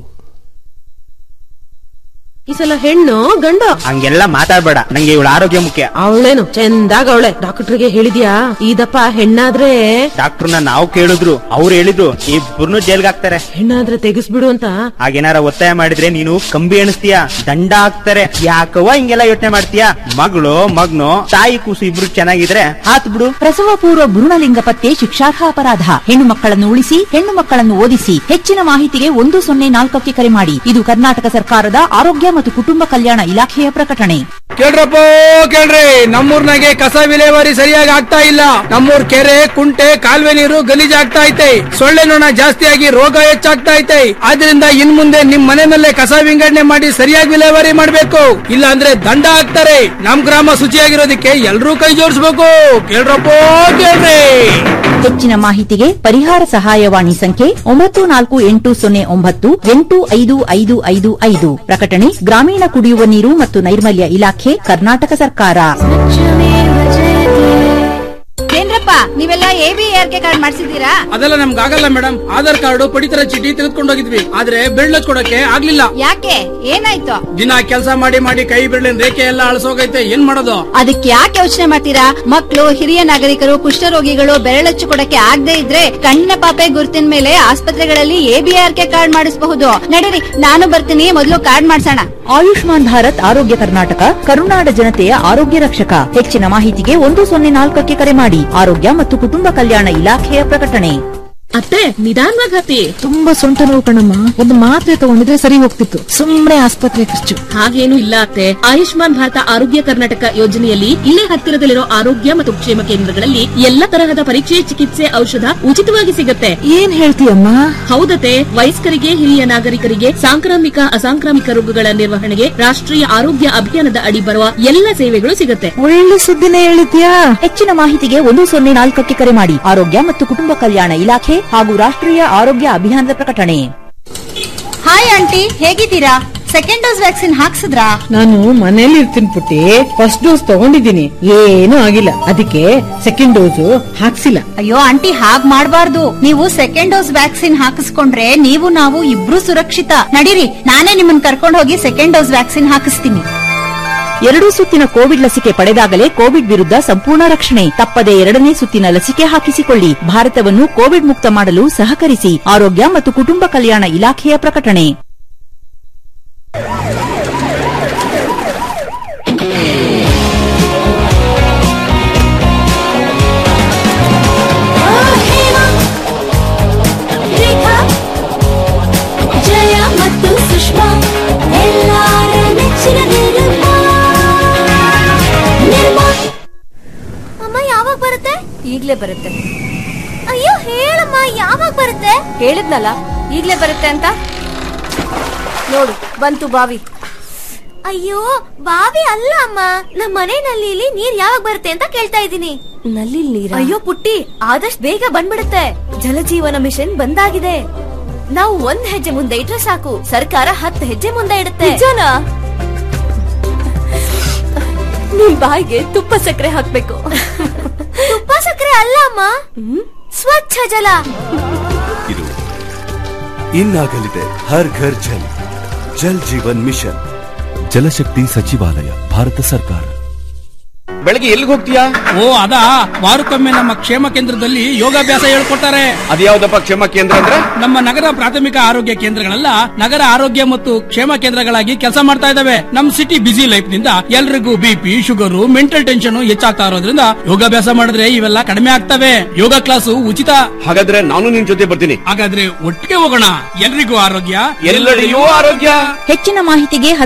ಈ ಸಲ ಹೆಣ್ಣು ಗಂಡ ಹಂಗೆಲ್ಲ ಮಾತಾಡ್ಬೇಡ ನಂಗೆ ಇವಳ ಆರೋಗ್ಯ ಮುಖ್ಯ ಅವಳೇನು ಚಂದಾಗ ಅವಳೆ ಡಾಕ್ಟರ್ಗೆ ಹೇಳಿದ್ಯಾ ಇದಪ್ಪ ಹೆಣ್ಣಾದ್ರೆ ಡಾಕ್ಟರ್ನ ನಾವು ಕೇಳಿದ್ರು ಅವ್ರು ಹೇಳಿದ್ರು ಇಬ್ಬರನ್ನು ಜೈಲ್ಗೆ ಹಾಕ್ತಾರೆ ಹೆಣ್ಣಾದ್ರೆ ತೆಗಿಸ್ಬಿಡು ಅಂತ ಹಾಗೇನಾರ ಒತ್ತಾಯ ಮಾಡಿದ್ರೆ ನೀನು ಕಂಬಿ ಎಣಿಸ್ತೀಯ ದಂಡ ಹಾಕ್ತಾರೆ ಯಾಕವ್ವ ಹಿಂಗೆಲ್ಲ ಯೋಚನೆ ಮಾಡ್ತೀಯ ಮಗಳು ಮಗ್ನು ತಾಯಿ ಕೂಸು ಇಬ್ರು ಚೆನ್ನಾಗಿದ್ರೆ ಹಾತ್ ಬಿಡು ಪ್ರಸವ ಪೂರ್ವ ಭ್ರೂಣಲಿಂಗ ಪತ್ತೆ ಶಿಕ್ಷಾರ್ಹ ಅಪರಾಧ ಹೆಣ್ಣು ಮಕ್ಕಳನ್ನು ಉಳಿಸಿ ಹೆಣ್ಣು ಮಕ್ಕಳನ್ನು ಓದಿಸಿ ಹೆಚ್ಚಿನ ಮಾಹಿತಿಗೆ ಒಂದು ಸೊನ್ನೆ ನಾಲ್ಕಕ್ಕೆ ಕರೆ ಮಾಡಿ ಇದು ಕರ್ನಾಟಕ ಸರ್ಕಾರದ ಆರೋಗ್ಯ ಮತ್ತು ಕುಟುಂಬ ಕಲ್ಯಾಣ ಇಲಾಖೆಯ ಪ್ರಕಟಣೆ ಕೇಳ್ರಪ್ಪ ಕೇಳ್ರಿ ನಮ್ಮೂರ್ನಾಗೆ ಕಸ ವಿಲೇವಾರಿ ಸರಿಯಾಗಿ ಆಗ್ತಾ ಇಲ್ಲ ನಮ್ಮೂರ್ ಕೆರೆ ಕುಂಟೆ ಕಾಲುವೆ ನೀರು ಗಲೀಜಾಗ್ತಾ ಐತೆ ಸೊಳ್ಳೆ ನೊಣ ಜಾಸ್ತಿಯಾಗಿ ರೋಗ ಹೆಚ್ಚಾಗ್ತಾ ಐತೆ ಆದ್ರಿಂದ ಇನ್ ಮುಂದೆ ನಿಮ್ ಮನೆ ಮೇಲೆ ಕಸ ವಿಂಗಡಣೆ ಮಾಡಿ ಸರಿಯಾಗಿ ವಿಲೇವಾರಿ ಮಾಡ್ಬೇಕು ಇಲ್ಲ ಅಂದ್ರೆ ದಂಡ ಹಾಕ್ತಾರೆ ನಮ್ ಗ್ರಾಮ ಶುಚಿಯಾಗಿರೋದಕ್ಕೆ ಎಲ್ರೂ ಕೈ ಜೋಡಿಸ್ಬೇಕು ಕೇಳ್ರಪ್ಪ ಕೇಳ್ರಿ ಹೆಚ್ಚಿನ ಮಾಹಿತಿಗೆ ಪರಿಹಾರ ಸಹಾಯವಾಣಿ ಸಂಖ್ಯೆ ಒಂಬತ್ತು ನಾಲ್ಕು ಎಂಟು ಸೊನ್ನೆ ಒಂಬತ್ತು ಎಂಟು ಐದು ಐದು ಐದು ಐದು ಪ್ರಕಟಣೆ ಗ್ರಾಮೀಣ ಕುಡಿಯುವ ನೀರು ಮತ್ತು ನೈರ್ಮಲ್ಯ ಇಲಾಖೆ ಕರ್ನಾಟಕ ಸರ್ಕಾರ ಏನ್ರಪ್ಪ ನೀವೆಲ್ಲ A B R K card ಮಾಡಿಸಿದ್ದೀರಾ ಅದೆಲ್ಲ ನಮ್ಗೆ ಆಗಲ್ಲ ಮೇಡಮ್ ಆಧಾರ್ ಕಾರ್ಡ್ ಪಡಿತರ ಚೀಟಿ ತೆಗೆದುಕೊಂಡು ಹೋಗಿದ್ವಿ ಆದ್ರೆ ಬೆಳ್ಳ ಕೊಡಕ್ಕೆ ಆಗ್ಲಿಲ್ಲ ಯಾಕೆ ಏನಾಯ್ತು ದಿನ ಕೆಲಸ ಮಾಡಿ ಮಾಡಿ ಕೈ ಬೆರಳಿನ ರೇಖೆ ಎಲ್ಲ ಅಳಸೋಗೈತೆ ಏನ್ ಮಾಡೋದು ಅದಕ್ಕೆ ಯಾಕೆ ಯೋಚನೆ ಮಾಡ್ತೀರಾ ಮಕ್ಕಳು ಹಿರಿಯ ನಾಗರಿಕರು ಕುಷ್ಠರೋಗಿಗಳು ಬೆರಳಚ್ಚು ಕೊಡಕ್ಕೆ ಆಗದೆ ಇದ್ರೆ ಕಣ್ಣಿನ ಪಾಪೆ ಗುರುತಿನ ಮೇಲೆ ಆಸ್ಪತ್ರೆಗಳಲ್ಲಿ ಎಬಿಆರ್ ಕೆ ಕಾರ್ಡ್ ಮಾಡಿಸಬಹುದು ನಡೀರಿ ನಾನು ಬರ್ತೀನಿ ಮೊದಲು ಕಾರ್ಡ್ ಮಾಡ್ಸೋಣ ಆಯುಷ್ಮಾನ್ ಭಾರತ್ ಆರೋಗ್ಯ ಕರ್ನಾಟಕ ಕರುನಾಡ ಜನತೆಯ ಆರೋಗ್ಯ ರಕ್ಷಕ ಹೆಚ್ಚಿನ ಮಾಹಿತಿಗೆ ಒಂದು ಸೊನ್ನೆ ನಾಲ್ಕಕ್ಕೆ ಕರೆ ಮಾಡಿ ಆರೋಗ್ಯ ಮತ್ತು ಕುಟುಂಬ ಕಲ್ಯಾಣ ಇಲಾಖೆಯ ಪ್ರಕಟಣೆ ಅತ್ತೆ ನಿಧಾನವಾಗಿ ಹತ್ತಿ ತುಂಬಾ ಸೊಂಟ ನೋವು ಕಣಮ್ಮ ಒಂದು ಮಾತ್ರೆ ತಗೊಂಡಿದ್ರೆ ಸರಿ ಹೋಗ್ತಿತ್ತು ಸುಮ್ನೆ ಆಸ್ಪತ್ರೆ ಖರ್ಚು ಹಾಗೇನು ಇಲ್ಲ ಅತ್ತೆ ಆಯುಷ್ಮಾನ್ ಭಾರತ ಆರೋಗ್ಯ ಕರ್ನಾಟಕ ಯೋಜನೆಯಲ್ಲಿ ಇಲ್ಲೇ ಹತ್ತಿರದಲ್ಲಿರೋ ಆರೋಗ್ಯ ಮತ್ತು ಕ್ಷೇಮ ಕೇಂದ್ರಗಳಲ್ಲಿ ಎಲ್ಲ ತರಹದ ಪರೀಕ್ಷೆ ಚಿಕಿತ್ಸೆ ಔಷಧ ಉಚಿತವಾಗಿ ಸಿಗುತ್ತೆ ಏನ್ ಹೇಳ್ತೀಯಮ್ಮ ಹೌದತೆ ವಯಸ್ಕರಿಗೆ ಹಿರಿಯ ನಾಗರಿಕರಿಗೆ ಸಾಂಕ್ರಾಮಿಕ ಅಸಾಂಕ್ರಾಮಿಕ ರೋಗಗಳ ನಿರ್ವಹಣೆಗೆ ರಾಷ್ಟ್ರೀಯ ಆರೋಗ್ಯ ಅಭಿಯಾನದ ಅಡಿ ಬರುವ ಎಲ್ಲ ಸೇವೆಗಳು ಸಿಗುತ್ತೆ ಒಳ್ಳೆ ಸುದ್ದಿನೇ ಹೇಳಿದ್ಯಾ ಹೆಚ್ಚಿನ ಮಾಹಿತಿಗೆ ಒಂದು ಸೊನ್ನೆ ನಾಲ್ಕಕ್ಕೆ ಕರೆ ಮಾಡಿ ಆರೋಗ್ಯ ಮತ್ತು ಕುಟುಂಬ ಕಲ್ಯಾಣ ಇಲಾಖೆ ಹಾಗೂ ರಾಷ್ಟ್ರೀಯ ಆರೋಗ್ಯ ಅಭಿಯಾನದ ಪ್ರಕಟಣೆ ಹಾಯ್ ಆಂಟಿ ಹೇಗಿದ್ದೀರಾ ಸೆಕೆಂಡ್ ಡೋಸ್ ವ್ಯಾಕ್ಸಿನ್ ಹಾಕ್ಸಿದ್ರಾ ನಾನು ಮನೇಲಿ ಇರ್ತೀನಿ ಪುಟ್ಟಿ ಫಸ್ಟ್ ಡೋಸ್ ತಗೊಂಡಿದ್ದೀನಿ ಏನೂ ಆಗಿಲ್ಲ ಅದಕ್ಕೆ ಸೆಕೆಂಡ್ ಡೋಸ್ ಹಾಕ್ಸಿಲ್ಲ ಅಯ್ಯೋ ಆಂಟಿ ಹಾಗ್ ಮಾಡ್ಬಾರ್ದು ನೀವು ಸೆಕೆಂಡ್ ಡೋಸ್ ವ್ಯಾಕ್ಸಿನ್ ಹಾಕಿಸ್ಕೊಂಡ್ರೆ ನೀವು ನಾವು ಇಬ್ರು ಸುರಕ್ಷಿತ ನಡೀರಿ ನಾನೇ ನಿಮ್ಮನ್ನ ಕರ್ಕೊಂಡು ಹೋಗಿ ಸೆಕೆಂಡ್ ಡೋಸ್ ವ್ಯಾಕ್ಸಿನ್ ಹಾಕಿಸ್ತೀನಿ ಎರಡೂ ಸುತ್ತಿನ ಕೋವಿಡ್ ಲಸಿಕೆ ಪಡೆದಾಗಲೇ ಕೋವಿಡ್ ವಿರುದ್ಧ ಸಂಪೂರ್ಣ ರಕ್ಷಣೆ ತಪ್ಪದೆ ಎರಡನೇ ಸುತ್ತಿನ ಲಸಿಕೆ ಹಾಕಿಸಿಕೊಳ್ಳಿ ಭಾರತವನ್ನು ಕೋವಿಡ್ ಮುಕ್ತ ಮಾಡಲು ಸಹಕರಿಸಿ ಆರೋಗ್ಯ ಮತ್ತು ಕುಟುಂಬ ಕಲ್ಯಾಣ ಇಲಾಖೆಯ ಪ್ರಕಟಣೆ ಜಯ ಮತ್ತು ಸುಷ್ಮಾ ಎಲ್ಲಾರ ನೆಚ್ಚಿನ ನಿರ್ಮಾ ನಿರ್ಮಾ ಅಮ್ಮ ಯಾವಾಗ ಬರುತ್ತೆ ಈಗ್ಲೇ ಬರುತ್ತೆ ಅಯ್ಯೋ ಹೇಳಮ್ಮ ಯಾವಾಗ ಬರುತ್ತೆ ಹೇಳಿದ್ನಲ್ಲ ಈಗ್ಲೇ ಬರುತ್ತೆ ಅಂತ ನೋಡು ಬಂತು ಬಾವಿ ಅಯ್ಯೋ ಬಾವಿ ಅಲ್ಲ ಅಮ್ಮ ನಮ್ಮ ಮನೆ ನಲ್ಲಿಲಿ ನೀರ್ ಯಾವಾಗ ಬರುತ್ತೆ ಅಂತ ಕೇಳ್ತಾ ಇದ್ದೀನಿ ನಲ್ಲಿ ನೀರ ಅಯ್ಯೋ ಪುಟ್ಟಿ ಆದಷ್ಟು ಬೇಗ ಬಂದ್ಬಿಡುತ್ತೆ ಜಲಜೀವನ ಮಿಷನ್ ಬಂದಾಗಿದೆ ನಾವು ಒಂದ್ ಹೆಜ್ಜೆ ಮುಂದೆ ಇಟ್ರೆ ಸಾಕು ಸರ್ಕಾರ ಹತ್ತು ಹೆಜ್ಜೆ ಮುಂದೆ ಇಡುತ್ತೆ ನಿಜನಾ? ನಿಮ್ ಬಾಯಿಗೆ ತುಪ್ಪ ಸಕ್ಕರೆ ಹಾಕ್ಬೇಕು ತುಪ್ಪ ಸಕ್ಕರೆ ಅಲ್ಲ ಅಮ್ಮ ಸ್ವಚ್ಛ ಜಲ ಇದು ಇನ್ನಾಗಲಿದೆ ಹರ್ ಘರ್ ಜಲ್ ಜಲ್ ಜೀವನ್ ಮಿಷನ್ ಜಲಶಕ್ತಿ ಸಚಿವಾಲಯ ಭಾರತ ಸರ್ಕಾರ ಬೆಳಗ್ಗೆ ಎಲ್ಲಿಗೆ ಹೋಗ್ತೀಯಾ ಓ ಅದಾ ವಾರಕ್ಕೊಮ್ಮೆ ನಮ್ಮ ಕ್ಷೇಮ ಕೇಂದ್ರದಲ್ಲಿ ಯೋಗಾಭ್ಯಾಸ ಹೇಳ್ಕೊಡ್ತಾರೆ ಅದ್ಯಾವ್ದಪ್ಪ ಕ್ಷೇಮ ಕೇಂದ್ರ ಅಂದ್ರೆ ನಮ್ಮ ನಗರ ಪ್ರಾಥಮಿಕ ಆರೋಗ್ಯ ಕೇಂದ್ರಗಳೆಲ್ಲ ನಗರ ಆರೋಗ್ಯ ಮತ್ತು ಕ್ಷೇಮ ಕೇಂದ್ರಗಳಾಗಿ ಕೆಲಸ ಮಾಡ್ತಾ ಇದಾವೆ ನಮ್ ಸಿಟಿ ಬಿಸಿ ಲೈಫ್ ನಿಂದ ಎಲ್ರಿಗೂ ಬಿಪಿ ಶುಗರು ಮೆಂಟಲ್ ಟೆನ್ಷನ್ ಹೆಚ್ಚಾಗ್ತಾ ಇರೋದ್ರಿಂದ ಯೋಗಾಭ್ಯಾಸ ಮಾಡಿದ್ರೆ ಇವೆಲ್ಲ ಕಡಿಮೆ ಆಗ್ತವೆ ಯೋಗ ಕ್ಲಾಸು ಉಚಿತ ಹಾಗಾದ್ರೆ ನಾನು ನಿನ್ ಜೊತೆ ಬರ್ತೀನಿ ಹಾಗಾದ್ರೆ ಒಟ್ಟಿಗೆ ಹೋಗೋಣ ಎಲ್ರಿಗೂ ಆರೋಗ್ಯ ಎಲ್ಲೆಡೆಯೂ ಆರೋಗ್ಯ ಹೆಚ್ಚಿನ ಮಾಹಿತಿಗೆ